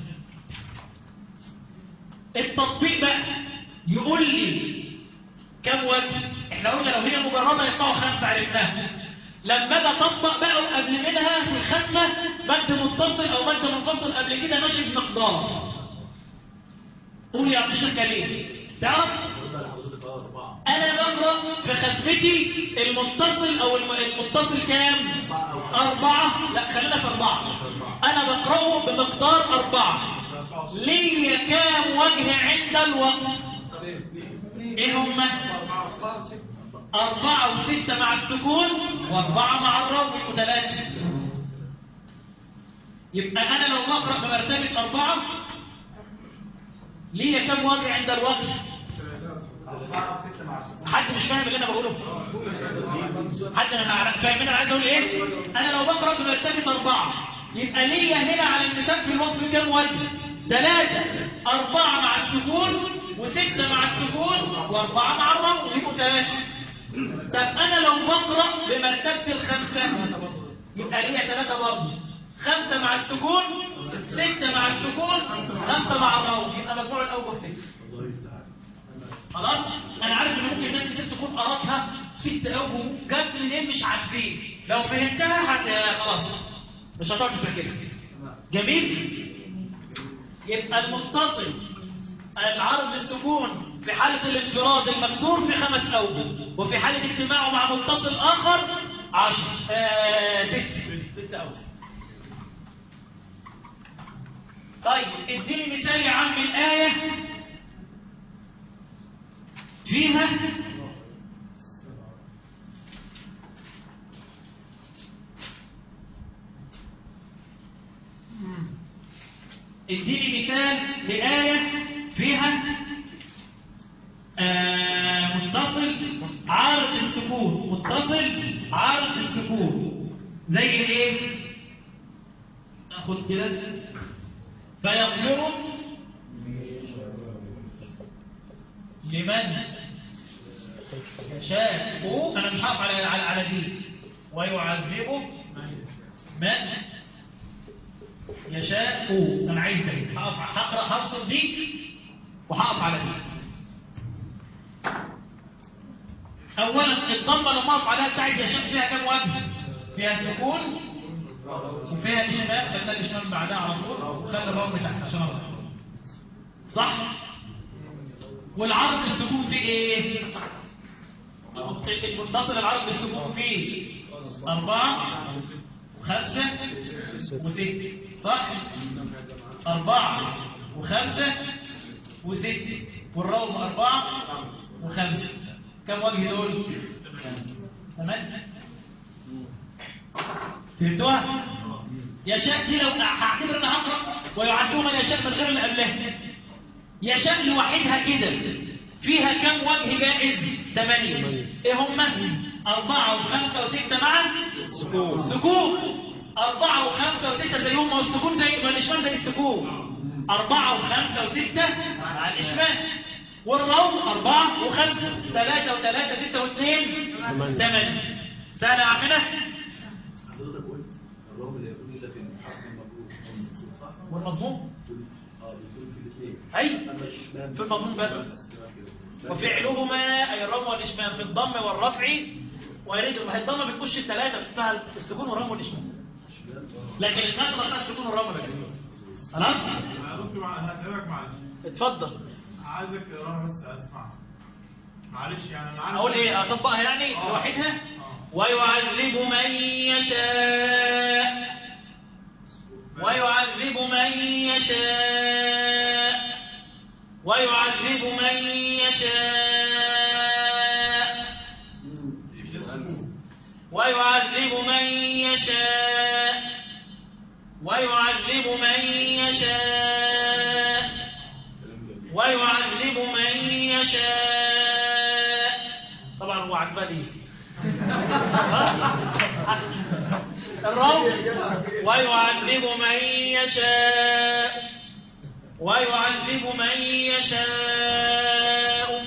التطبيق بقى يقول لي كم وجه؟ احنا قلنا لو هي مجردة يطلعوا خمسة عرفناها لما اجي اطبق بقى وقبل منها في الختمة مد متصل او مد منفصل قبل كده ماشي بمقدار قول يا عم الشركة ليه؟ تعرف؟ انا بقرا في ختمتي المتصل او الم- المتصل كام؟ أربعة لا خلينا في أربعة أنا بقرأه بمقدار أربعة لي كام وجه عند الوقت إيه هما؟ أربعة وستة مع السكون وأربعة مع الروم يبقوا ثلاثة يبقى أنا لو بقرأ بمرتبة أربعة ليا كم وجه عند الوقت؟ اربعه وسته مع السكون حد مش فاهم اللي أنا بقوله؟ حد أنا مع- فاهمين أنا عايز أقول إيه؟ أنا لو بقرأ بمرتبة أربعة يبقى ليا هنا على المثال في الوقت كم وجه؟ ثلاثة أربعة مع السكون وستة مع السكون وأربعة مع الروم يبقوا ثلاثة طب أنا لو بقرأ بمرتبة الخمسة يبقى ليا ثلاثة برضه خمسة مع السكون ستة مع السكون خمسة مع الروم يبقى مجموع الأوجه ستة خلاص أنا عارف إن ممكن ناس كتير تكون قراتها ست أوجه جت منين مش عارفين لو فهمتها هت خلاص مش هتعرف تفكرها جميل يبقى المتصل العرض للسكون في حالة الانفراد المكسور في خمس أوجه وفي حالة اجتماعه مع متصل آخر عشر آه ست ست أوجه طيب اديني مثال يا عم الآية فيها اديني مثال لآية فيها آه متصل عارض السكون متصل عارض السكون زي ايه خد كده فيغفر لمن يشاء انا مش هقف على على على دي ويعذبه من يشاء انا عايز ده هقف هقرا هفصل دي وهقف على دي اولا الضمه لما اقف عليها بتاعت يشاء فيها كام وجه فيها سكون وفيها اشمال خلينا الاشمال بعدها على طول وخلي الرقم تحت عشان اعرف صح والعرض السكون فيه ايه المنتظر العرض السكون فيه أربعة وخمسة وستة صح أربعة وخمسة وستة والروم أربعة وخمسة كم وجه دول تمام فهمتوها يشاء دي لو هعتبر انها هقرا ويعدوا من يشاء من غير اللي قبلها يشاء لوحدها كده فيها كم وجه جائز ثمانية ايه هم أربعة وخمسة وستة مع سكون سكون أربعة وخمسة وستة زيهم ما هو السكون ده ما الإشمام زي السكون أربعة وخمسة وستة مع الإشمام والروم أربعة وخمسة ثلاثة وثلاثة ستة واثنين ثمانية. ثمانية سهل يا عمنا حضرتك قلت الرغم اللي يكون الا في الحرف المبروك او المكسور صح؟ والمضمون اه بيكون في الاثنين أي اما الشمال في المضمون بس وفعلهما أي الرم والإشمام في الضم والرفع ويريد ما هي الضمة بتخش الثلاثة بتفعل السكون والرم والإشمام لكن الكسرة بتاعت السكون والرم بقى خلاص انا دكتور انا هتعبك معلش اتفضل عايزك تقراها بس اسمع معلش يعني انا عارف أقول إيه أطبقها يعني آه. لوحدها آه. ويعذب من يشاء ويعذب من يشاء ويعذب من يشاء ويعذب من يشاء ويعذب من يشاء ويعذب من يشاء طبعا هو عجبه دي الرب ويعذب من يشاء ويعذب من يشاء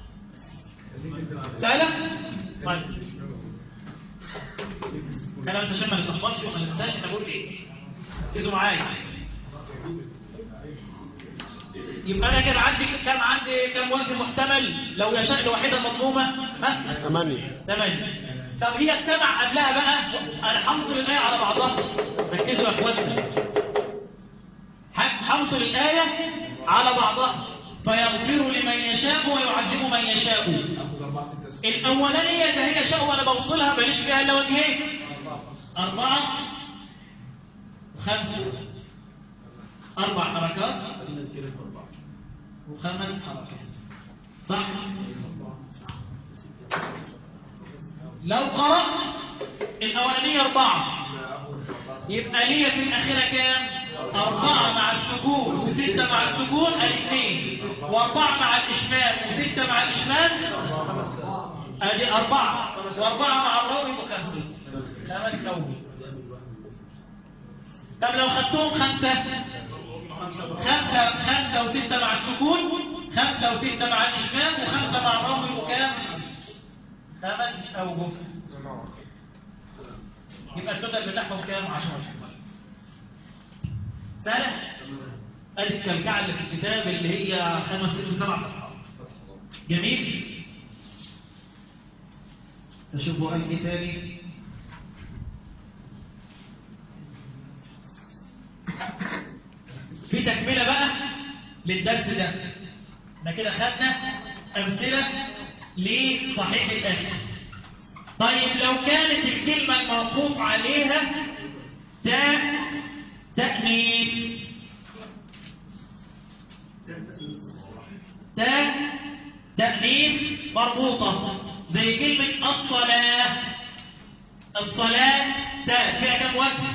لا لا طيب انا انت عشان ما نتلخبطش وما ننساش انا بقول ايه ركزوا معايا يبقى انا كان عندي كم عندي كم وزن محتمل لو يشاء لوحده مضمومه ها ثمانية ثمانية طب هي اجتمع قبلها بقى انا همصل الايه على بعضها ركزوا يا اخواتي ح- همصل الايه على بعضها فيغفر لمن يشاء ويعذب من يشاء الاولانيه ده هي شاء وانا بوصلها ماليش فيها الا وجهين اربعه خمسه اربع حركات خلينا نتكلم في اربعه وخمس حركات صح لو قرأت الأولانية أربعة يبقى ليا في الأخيرة كام؟ أربعة مع السكون وستة مع السكون الاثنين وأربعة مع الإشمال وستة مع الإشمال أدي أربعة وأربعة مع الراوي يبقى خمس خمس ثوبي طب لو خدتهم خمسة خمسة خمسة وستة مع السكون خمسة وستة مع الإشمام وخمسة مع الرمي وكام خمس أوجه يبقى التوتال بتاعهم كام 10 سهلة ادي الكلكعة اللي في الكتاب اللي هي خمس ست سبع صفحات جميل تشوفوا أي تاني في تكملة بقى للدرس ده احنا كده خدنا أمثلة لصحيح الأخر طيب لو كانت الكلمة الموقوف عليها تاء تأنيث تاء تأنيث مربوطة زي كلمة الصلاة الصلاة تاء فيها كم وجه؟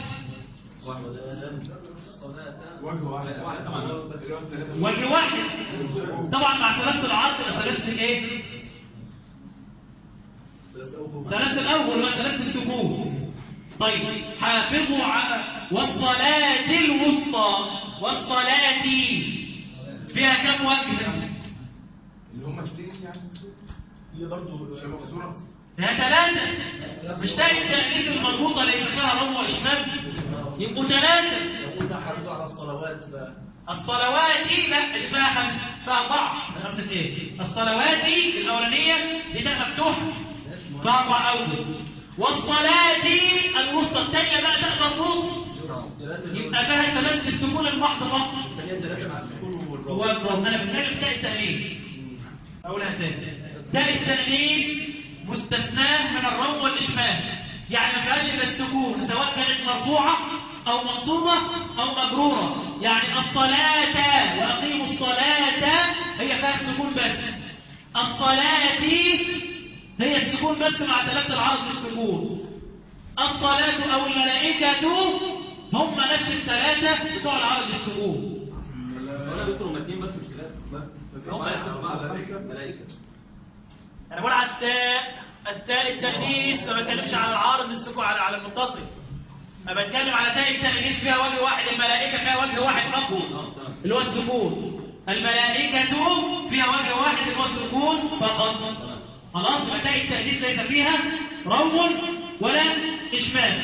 وجه واحد وجه واحد طبعا مع ثلاثة العرض ثلاثة الايه؟ ثلاثة الأول وثلاثة السكون طيب حافظوا على والصلاة الوسطى والصلاة فيها كم وجه؟ اللي هم اثنين يعني هي برضه شبه مكسوره فيها ثلاثة مش تاني التأكيد المربوطة ليس فيها رم وإشمام يبقوا ثلاثة يقول ده حافظوا على الصلوات بقى الصلوات دي لا اللي فيها خمسة فيها أربعة خمسة إيه؟ الصلوات دي الأولانية دي ده مفتوحة فيها أربع أوجه والصلاة دي الوسطى الثانية بقى ده مربوط يبقى فيها ثلاثة السكون المحض فقط الثانية ثلاثة مع السكون هو والرابع الرب انا بتكلم في تاء التأنيث اقولها تاني تاء التأنيث مستثناه من الروم والاشمام يعني ما فيهاش الا السكون سواء كانت مرفوعه او منصوبه او مجروره يعني الصلاه واقيموا الصلاه هي فيها السكون بس الصلاه هي السكون بس مع ثلاثه العرض بالسكون الصلاه او الملائكه هم نفس الثلاثه بتوع العرض بالسكون ولا دكتور متين بس مش ثلاثة ملائكة ملائكة انا بقول على التاء التاء التأنيث ما بتكلمش على العارض السكون على على المتصل انا بتكلم على تاء التأنيث فيها وجه واحد الملائكة فيها وجه واحد فقط اللي هو السكون الملائكة فيها وجه واحد اللي هو السكون فقط خلاص يبقى تاء التأنيث ليس فيها روم ولا إشمال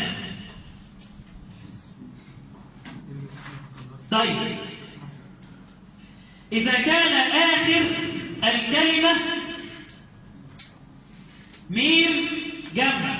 طيب إذا كان آخر الكلمة ميم جمع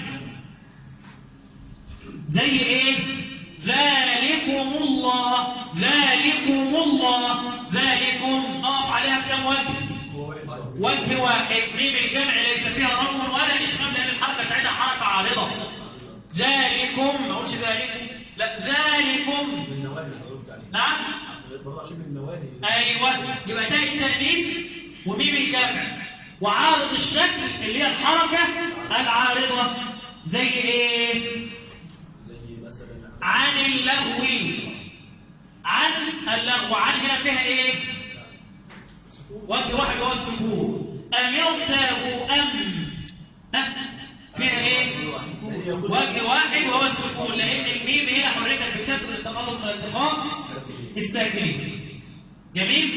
زي ايه ذلكم الله ذلكم الله ذلكم اقف عليها بكم وجه وجه واحد ميم الجمع ليس فيها رم ولا اشمام لان الحركه بتاعتها حركه عارضه ذلكم ما اقولش ذلكم لا ذلكم بالنواهي اللي قلت عليه نعم برضه عشان بالنواهي ايوه يبقى تاء التانيث وميم الجمع وعارض الشكل اللي هي الحركه العارضه زي ايه زي مثلا عن اللغو عن اللغو عن هنا فيها ايه وجه واحد هو السكون ام يرتاب ام ها؟ فيها ايه وجه واحد وهو السكون لان الميم هنا حركت بكسر التخلص من الالتقاء الساكنين جميل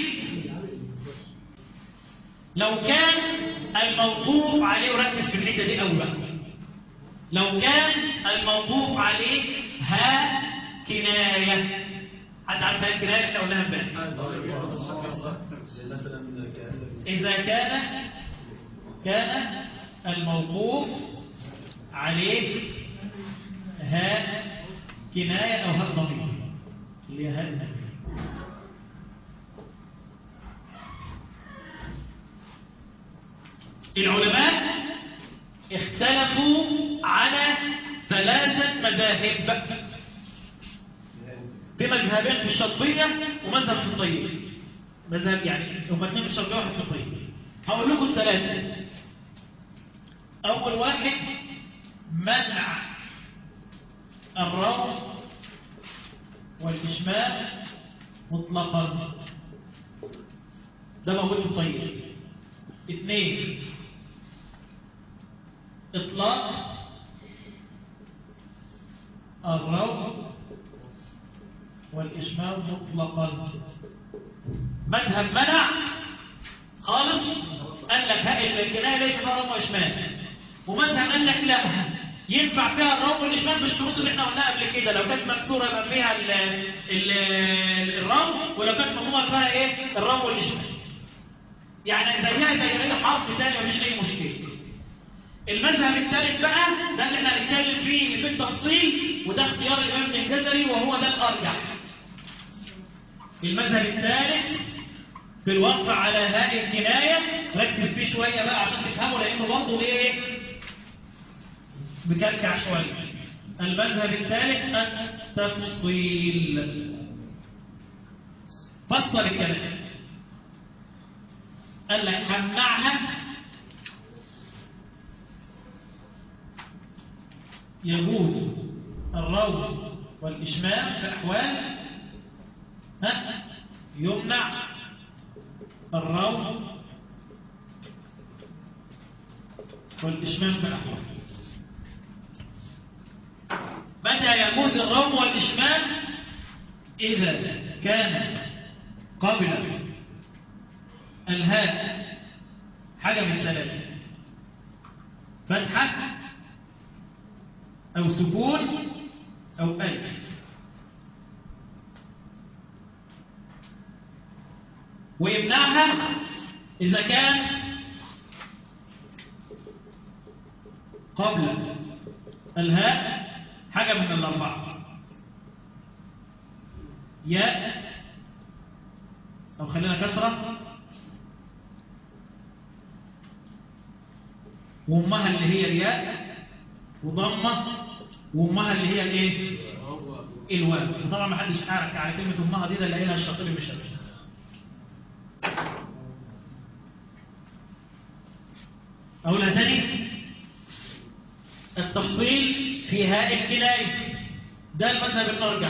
لو كان الموقوف عليه وركز في الحته دي قوي بقى لو كان الموقوف عليه ها كنايه حد عارف ها الكنايه احنا قلناها امبارح زي مثلا كان إذا كان كان الموقوف عليه ها كناية أو ها ضمير اللي هي ها النفي. العلماء اختلفوا على ثلاثة مذاهب بمذهبين في الشرطية ومذهب في الطيب مذهب يعني هم اثنين في الشرقية واحد في الطيب هقول لكم الثلاثة أول واحد منع الروم والإشمام مطلقا ده موجود في الطيب اثنين إطلاق الروم والإشمام مطلقا مذهب منع خالص قال لك ها الكنايه ليس فيها رم واشمال ومذهب قال لك لا ينفع فيها الرم والاشمال بالشروط اللي احنا قلناها قبل كده لو كانت مكسوره يبقى فيها ال ال الرم ولو كانت مضمومه فيها ايه الرم والاشمال يعني زيها زي اي حرف ثاني مفيش اي مشكله المذهب الثالث بقى ده اللي احنا هنتكلم فيه في التفصيل وده اختيار الامام الجزري وهو ده الارجح المذهب الثالث في الوقف على هاء الكناية ركز فيه شوية بقى عشان تفهمه لأنه برضه إيه بكلكع شوية المذهب الثالث التفصيل فصل الكلام قال لك همنعها يجوز الروض والإشمام في أحوال ها يمنع الروض والإشمام في الأحوال يجوز الروم والإشمام إذا كان قبل الهاء حاجة من ثلاثة فتحة أو سكون أو ألف ويمنعها إذا كان قبل الهاء حاجة من الأربعة ياء أو خلينا كثرة وأمها اللي هي الياء وضمة وأمها اللي هي الإيه؟ الواو وطبعا ما حدش حارك على كلمة أمها دي ده اللي قايلها الشاطبي مش أنا أقولها تاني التفصيل في هاء الكناية ده المذهب الأرجح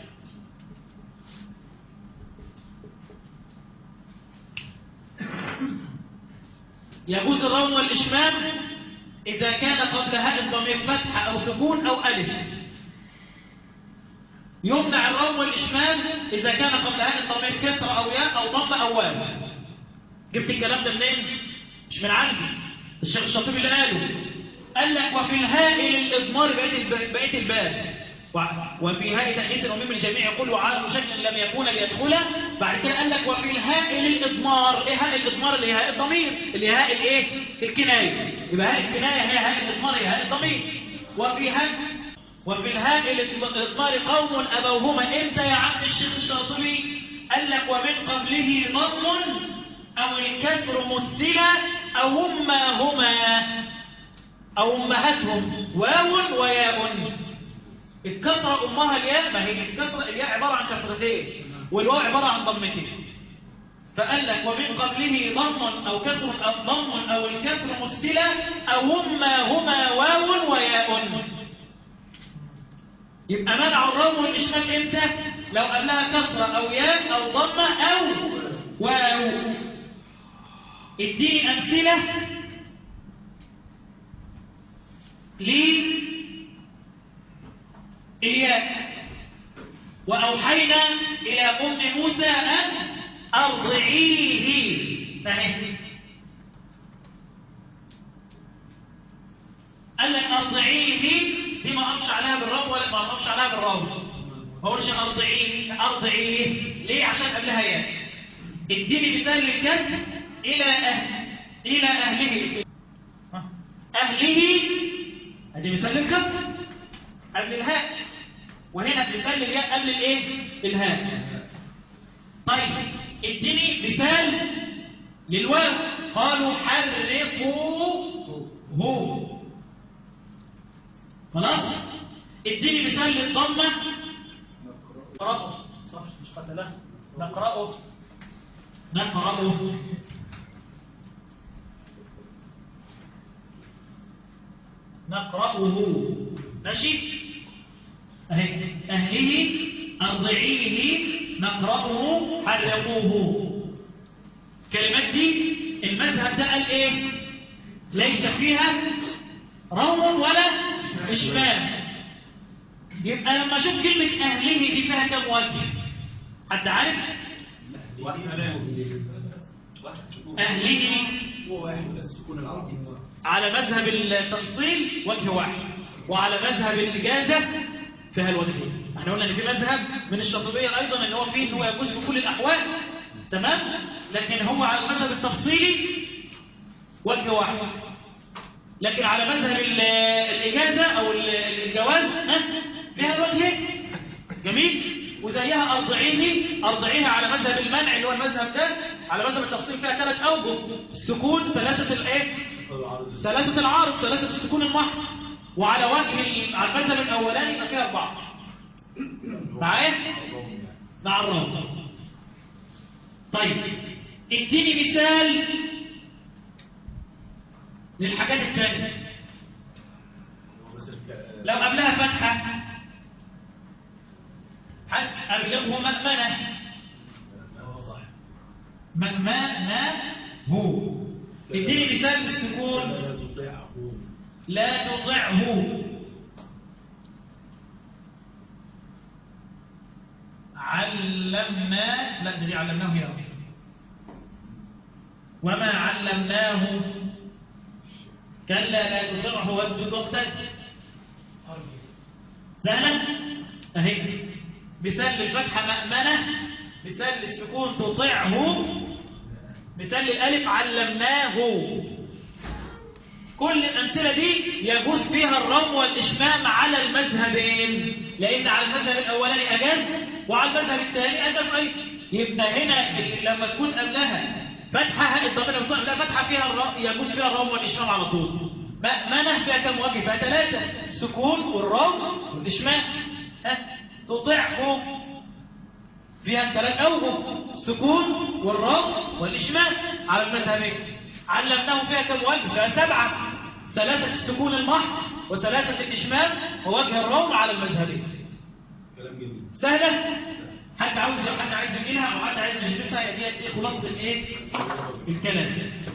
يجوز الروم والإشمام إذا كان قبل هاء الضمير فتحة أو سكون أو ألف يمنع الروم والإشمام إذا كان قبل هاء الضمير كسر أو ياء أو ضم أو واو جبت الكلام ده منين؟ مش من عندي الشيخ الشاطبي اللي قاله قال لك وفي الهاء للإضمار بقية بقية الباب وفي هاء تأنيث الأمم الجميع يقول وعالم شكل لم يكون ليدخله بعد كده قال لك وفي الهاء للإضمار إيه هاء الإضمار اللي هي هاء الضمير اللي هي هاء الإيه؟ الكناية يبقى هاء الكناية هي هاء الإضمار هي هاء الضمير وفي هاء وفي الهاء للإضمار قوم أبوهما إمتى يا عم الشيخ الشاطبي قال لك ومن قبله ضم أو الكسر مسدلة أو هما هما أو أمهاتهم واو وياء الكسرة أمها الياء ما هي الكسرة الياء عبارة عن كسرتين والواو عبارة عن ضمتين فقال لك ومن قبله ضم أو كسر أو ضم أو الكسر مسدلة أو هما هما واو وياء يبقى منع الروم والإشمال إمتى؟ لو قبلها كسرة أو ياء أو ضمة أو واو اديني أمثلة للياء وأوحينا إلى أم موسى أن أرضعيه فهي قال لك أرضعيه دي ما أقفش عليها بالراو ولا ما أقفش عليها بالراو ما أقولش أرضعيه أرضعيه ليه عشان قبلها ياء اديني مثال للكسر إلى أهل إلى أهله أهله هذه مثال للكسر قبل الهاء وهنا مثال للياء قبل الايه الهاء طيب اديني مثال للواو قالوا حرفوا هو خلاص اديني مثال للضمه نقرأه صح مش قتله نقرأه نقرأه نقرأه ماشي أهي أهله أرضعيه نقرأه حرقوه كلمات دي المذهب ده قال إيه ليس فيها روم ولا إشمام يبقى لما أشوف كلمة أهله دي فيها كم وجه حد عارف أهله هو واحد السكون العربي على مذهب التفصيل وجه واحد وعلى مذهب الإجازة فيها الوجهين احنا قلنا ان في مذهب من الشاطبية ايضا ان هو فيه ان هو يجوز في كل الاحوال تمام لكن هو على المذهب التفصيلي وجه واحد لكن على مذهب ال- الإجازة أو ال- الجواز ها، فيها الوجهين جميل وزيها أرضعيه أرضعيها على مذهب المنع اللي هو المذهب ده على مذهب التفصيل فيها ثلاث أوجه السكون ثلاثة الإيه ثلاثة العارض ثلاثة السكون المحض وعلى وجه ال- على المذهب الأولاني يبقى فيها أربعة معايا؟ مع الرابع طيب اديني مثال للحاجات الثانية لو قبلها فتحة هل أبلغه مأمنة مأمنة هو اديني مثال للسكون لا تطعه علمنا لا ده دي علمناه هي وما علمناه كلا لا تطعه واسجد واقترب سهلة اهي مثال للفتحة مأمنة مثال للسكون تطعه مثال للألف علمناه كل الأمثلة دي يجوز فيها الروم والإشمام على المذهبين لأن على المذهب الأولاني أجاز وعلى المذهب الثاني أجاز أيضا يبقى هنا لما تكون قبلها فتحة الضمير لما تكون قبلها فتحة فيها الر... يجوز فيها الروم والإشمام على طول مأمنة فيها كم وجه فيها ثلاثة السكون والروم والإشمام ها تطعه فيها ثلاث أوجه السكون والروم والإشمام على المذهبين علمناه فيها كم وجه فيها سبعة ثلاثة السكون المحض وثلاثة الإشمام ووجه الروم على المذهبين كلام جميل سهلة حد عاوز حد عايز ينقلها او حد عايز يشرفها يا دي ايه خلاصه الايه الكلام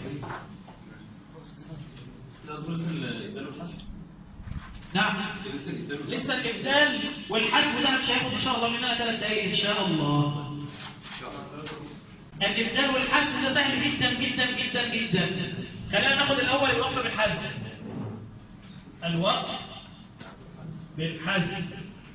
نعم لسه الابدال والحذف ده مش هياخد ان شاء الله مننا ثلاث دقائق ان شاء الله الابدال والحذف ده سهل جدا جدا جدا جدا خلينا ناخد الاول الوقف بالحذف الوقف بالحذف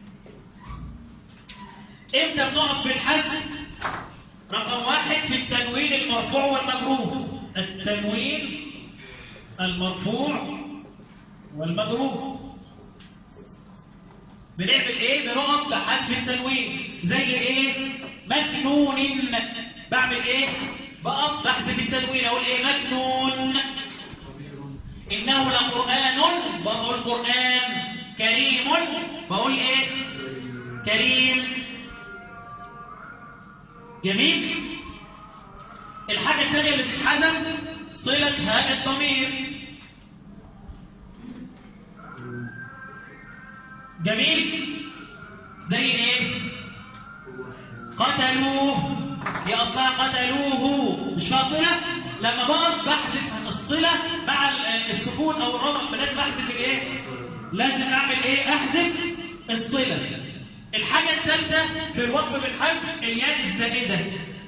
امتى بنقف بالحذف رقم واحد في التنوين المرفوع والمجرور التنوين المرفوع والمجرور بنعمل ايه بنقف بحذف التنوين زي ايه مكنون بعمل ايه بقف بحذف التنوين اقول ايه مكنون انه لقران بقول قران كريم بقول ايه كريم جميل الحاجة الثانية اللي بتتحذف صلة هاء الضمير جميل زي ايه قتلوه يا الله قتلوه مش فاصلة لما بقف بحذف الصلة مع السكون او الرمق لازم احذف الايه لازم اعمل ايه احذف الصلة الحاجة الثالثة في الوقف بالحذف الياء الزائدة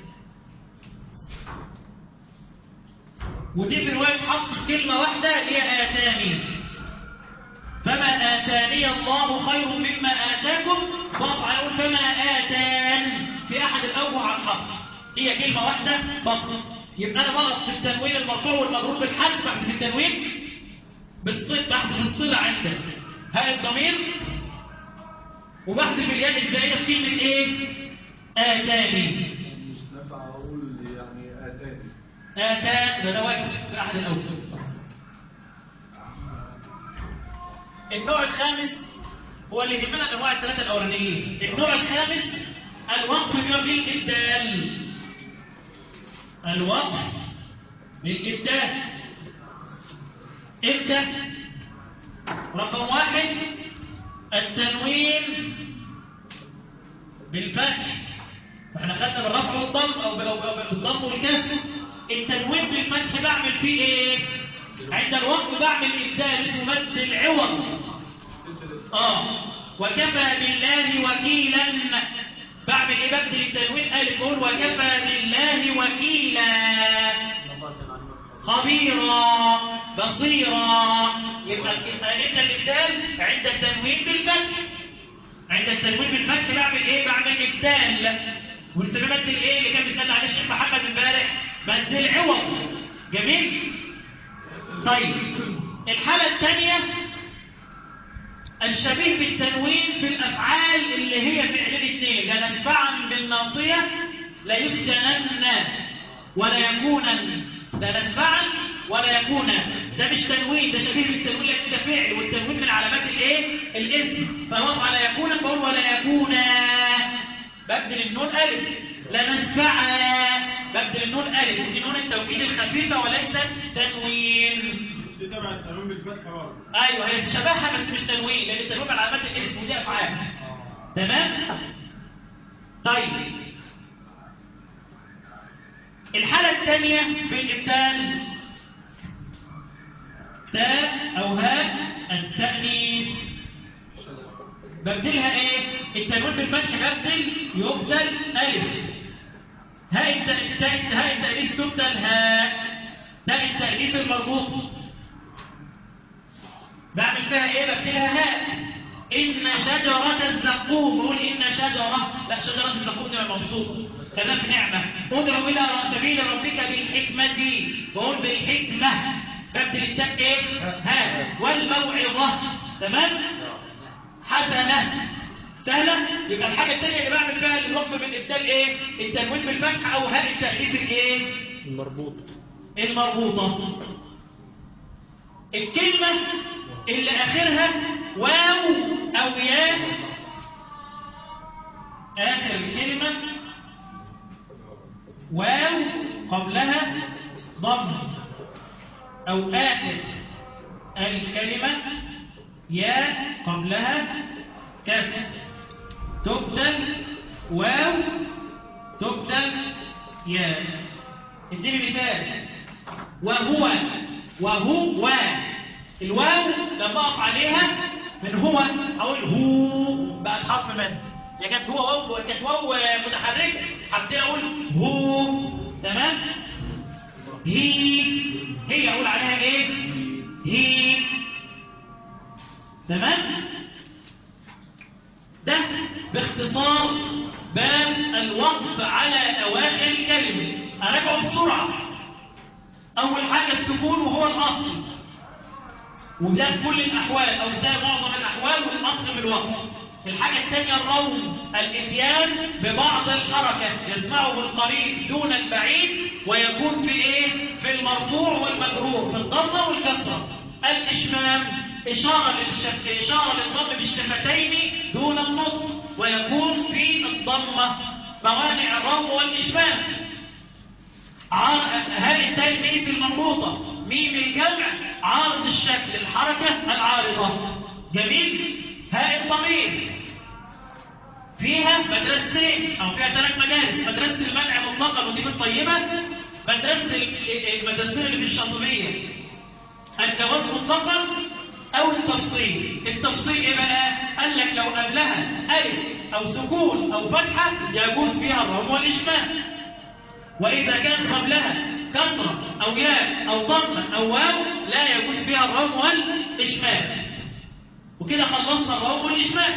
ودي في رواية حفص كلمة واحدة هي آتاني فما آتاني الله خير مما آتاكم وقف يقول فما آتان في أحد الأوجه عن حفص هي كلمة واحدة فقط يبقى أنا بغط في التنوين المرفوع والمضروب بالحذف بحذف التنوين بالصلة بحذف الصلة عندك هاء الضمير وبحذف اليد الزائدة في كلمة ايه؟ آتاني مش نافع اقول يعني اتاني آتان ده ده واجب في أحد الأول النوع الخامس هو اللي يهمنا الأنواع الثلاثة الأولانيين النوع الخامس الوقف بالإبدال الوقف بالإبدال امتى؟ رقم واحد التنوين بالفتح فاحنا خدنا بالرفع والضم او بالضم والكسر التنوين بالفتح بعمل فيه ايه عند الوقف بعمل ابدال اسمه مد العوض اه وكفى بالله وكيلا بعمل ايه ببدل التنوين الف قول وكفى بالله وكيلا خبيرا بصيرا يبقى يبقى انت الابدال عند التنوين بالفتح عند التنوين بالفتح بعمل ايه بعمل ابدال ونسميه بدل ايه اللي كان بيسال عليه الشيخ محمد امبارح بدل عوض جميل طيب الحاله الثانيه الشبيه بالتنوين في الافعال اللي هي فعلين اثنين لندفعا بالناصيه لا يسجنن ولا يكونن لا ندفعا ولا يكون ده مش تنوين ده شبيه بالتنوين لكن ده فعل والتنوين من علامات الايه الاسم فهو على يكون بقول ولا يكون ببدل النون الف لا ندفع ببدل النون الف دي نون التوكيد الخفيفه وليست تنوين دي تبع التنوين بالفتح برضه ايوه هي تشبهها بس مش تنوين لان التنوين من علامات الاسم ودي افعال تمام طيب الحالة الثانية في الإبدال تاء أو هاء التأنيث ببدلها إيه؟ التنوين بالفتح يبدل يبدل ألف هاء الت- تاء هاء التأنيث تبدل هاء تاء التأنيث المربوط بعمل فيها ايه ببدلها هاء إن شجرة الزقوم بقول إن شجرة لا شجرة الزقوم دي مبسوطة كلام في نعمة ادعو إلى سبيل ربك بالحكمة بقول بالحكمة ببدل التاء ايه ها والموعظة تمام حسنة سهلة يبقى الحاجة الثانية اللي بعمل فيها الوقف من إبدال إيه؟ التنوين بالفتح أو هاء التأليف الإيه؟ المربوط المربوطة الكلمة اللي آخرها واو أو ياء آخر الكلمة واو قبلها ضم أو آخر الكلمة ياء قبلها كاف تبدل واو تبدل ياء اديني مثال وهو وهو الواو لما اقف عليها من هو اقول هو بقت حرف مد هي كانت هو واو كانت واو متحركه هبتدي اقول هو تمام هي هي اقول عليها ايه هي تمام ده باختصار باب الوقف على اواخر الكلمه اراجعه بسرعه اول حاجه السكون وهو الاصل وده في كل الاحوال او ده معظم الاحوال والاصل في الوقف الحاجه الثانيه الروم الاتيان ببعض الحركه يسمعه القريب دون البعيد ويكون في ايه في المرفوع والمجرور في الضمه والكسره الاشمام اشاره للشف... اشاره للضم بالشفتين دون النطق ويكون في الضمه موانع الروم والاشمام عار... هاء التاء ميم المربوطة ميم الجمع عارض الشكل الحركة العارضة جميل هاء الضمير فيها مدرستين أو فيها ثلاث مدارس مدرسة المنع مطلقا ودي في الطيبة مدرسة ال- المدرستين اللي في الشاطبية الجواز مطلقا أو التفصيل التفصيل إيه بقى؟ قال لك لو قبلها ألف أو سكون أو فتحة يجوز فيها الرم والإشمام وإذا كان قبلها كسرة أو ياء أو ضمة أو واو لا يجوز فيها الروم والإشمام وكده خلصنا الروم والإشمام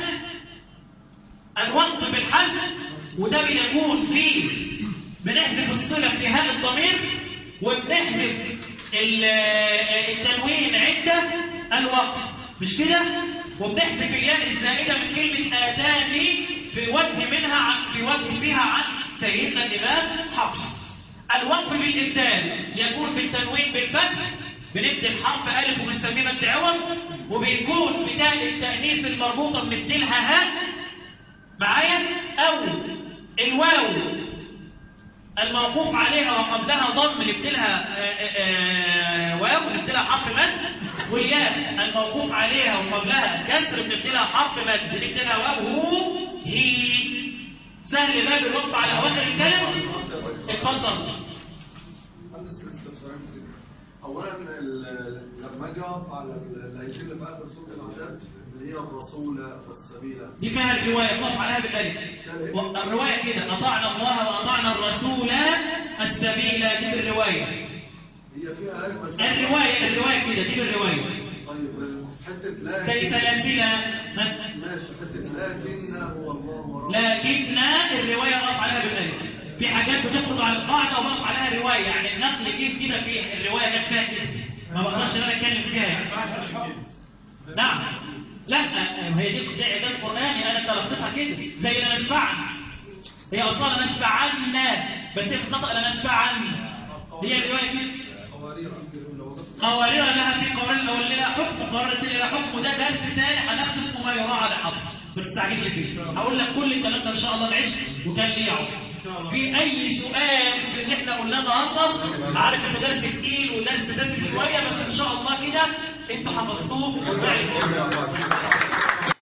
الوقت بالحذف وده بيكون فيه بنحذف الصلة في هاء الضمير وبنحذف ال- التنوين عند الوقت مش كده؟ وبنحذف الياء الزائدة من كلمة آتاني في وجه منها عن في وجه فيها عن سيدنا الإمام حفص الوقف بالإبدال يكون بالتنوين بالفتح بنبدل حرف ألف وبنسميه مد عوض وبيكون بدال التأنيث المربوطة بنبدلها هاء معايا أو الواو الموقوف عليها وقبلها ضم نبدلها آه، آه، آه، واو نبدلها حرف مد والياء الموقوف عليها وقبلها كسر بنبدلها حرف مد بنبدلها واو هو هي سهل باب الوقف على اواخر الكلمه اتفضل عندي استفسارين كتير. اولا ال- لما اجي اقف على ال- الايتين اللي في اخر سوره الاعداد اللي هي الرسول والسبيل دي فيها الروايه تقف عليها بالالف الروايه كده اطعنا الله واطعنا الرسول السبيل دي بالروايه هي فيها الف بس الروايه الروايه كده دي بالروايه طيب حته زي لكن سلاسل ماشي حته لكن هو الله رب لكن الرواية وقف عليها بالألف في حاجات بتخرج عن القاعدة ووقف عليها رواية يعني النقل كيف كده في الرواية جت فيها كده ما بقدرش ان انا اتكلم فيها يعني نعم لا هي دي دي اعداد قراني انا تلقيتها كده زي انا ندفعن هي اصلا انا ندفعنا بس هي بتنطق انا ندفعن هي الروايه كده قوارير لو وقفت قوارير لها في قوارير الاول لها حكم قوارير الثانيه لها حكم ده درس ثاني هناخد اسمه ما يراعى على حفص ما تستعجلش فيه هقول لك كل الكلام ده ان شاء الله نعيش وكان ليه عمر في اي سؤال في اللي احنا قلناه النهارده عارف انه درس تقيل ودرس دسم شويه بس ان شاء الله كده انتوا حفظتوه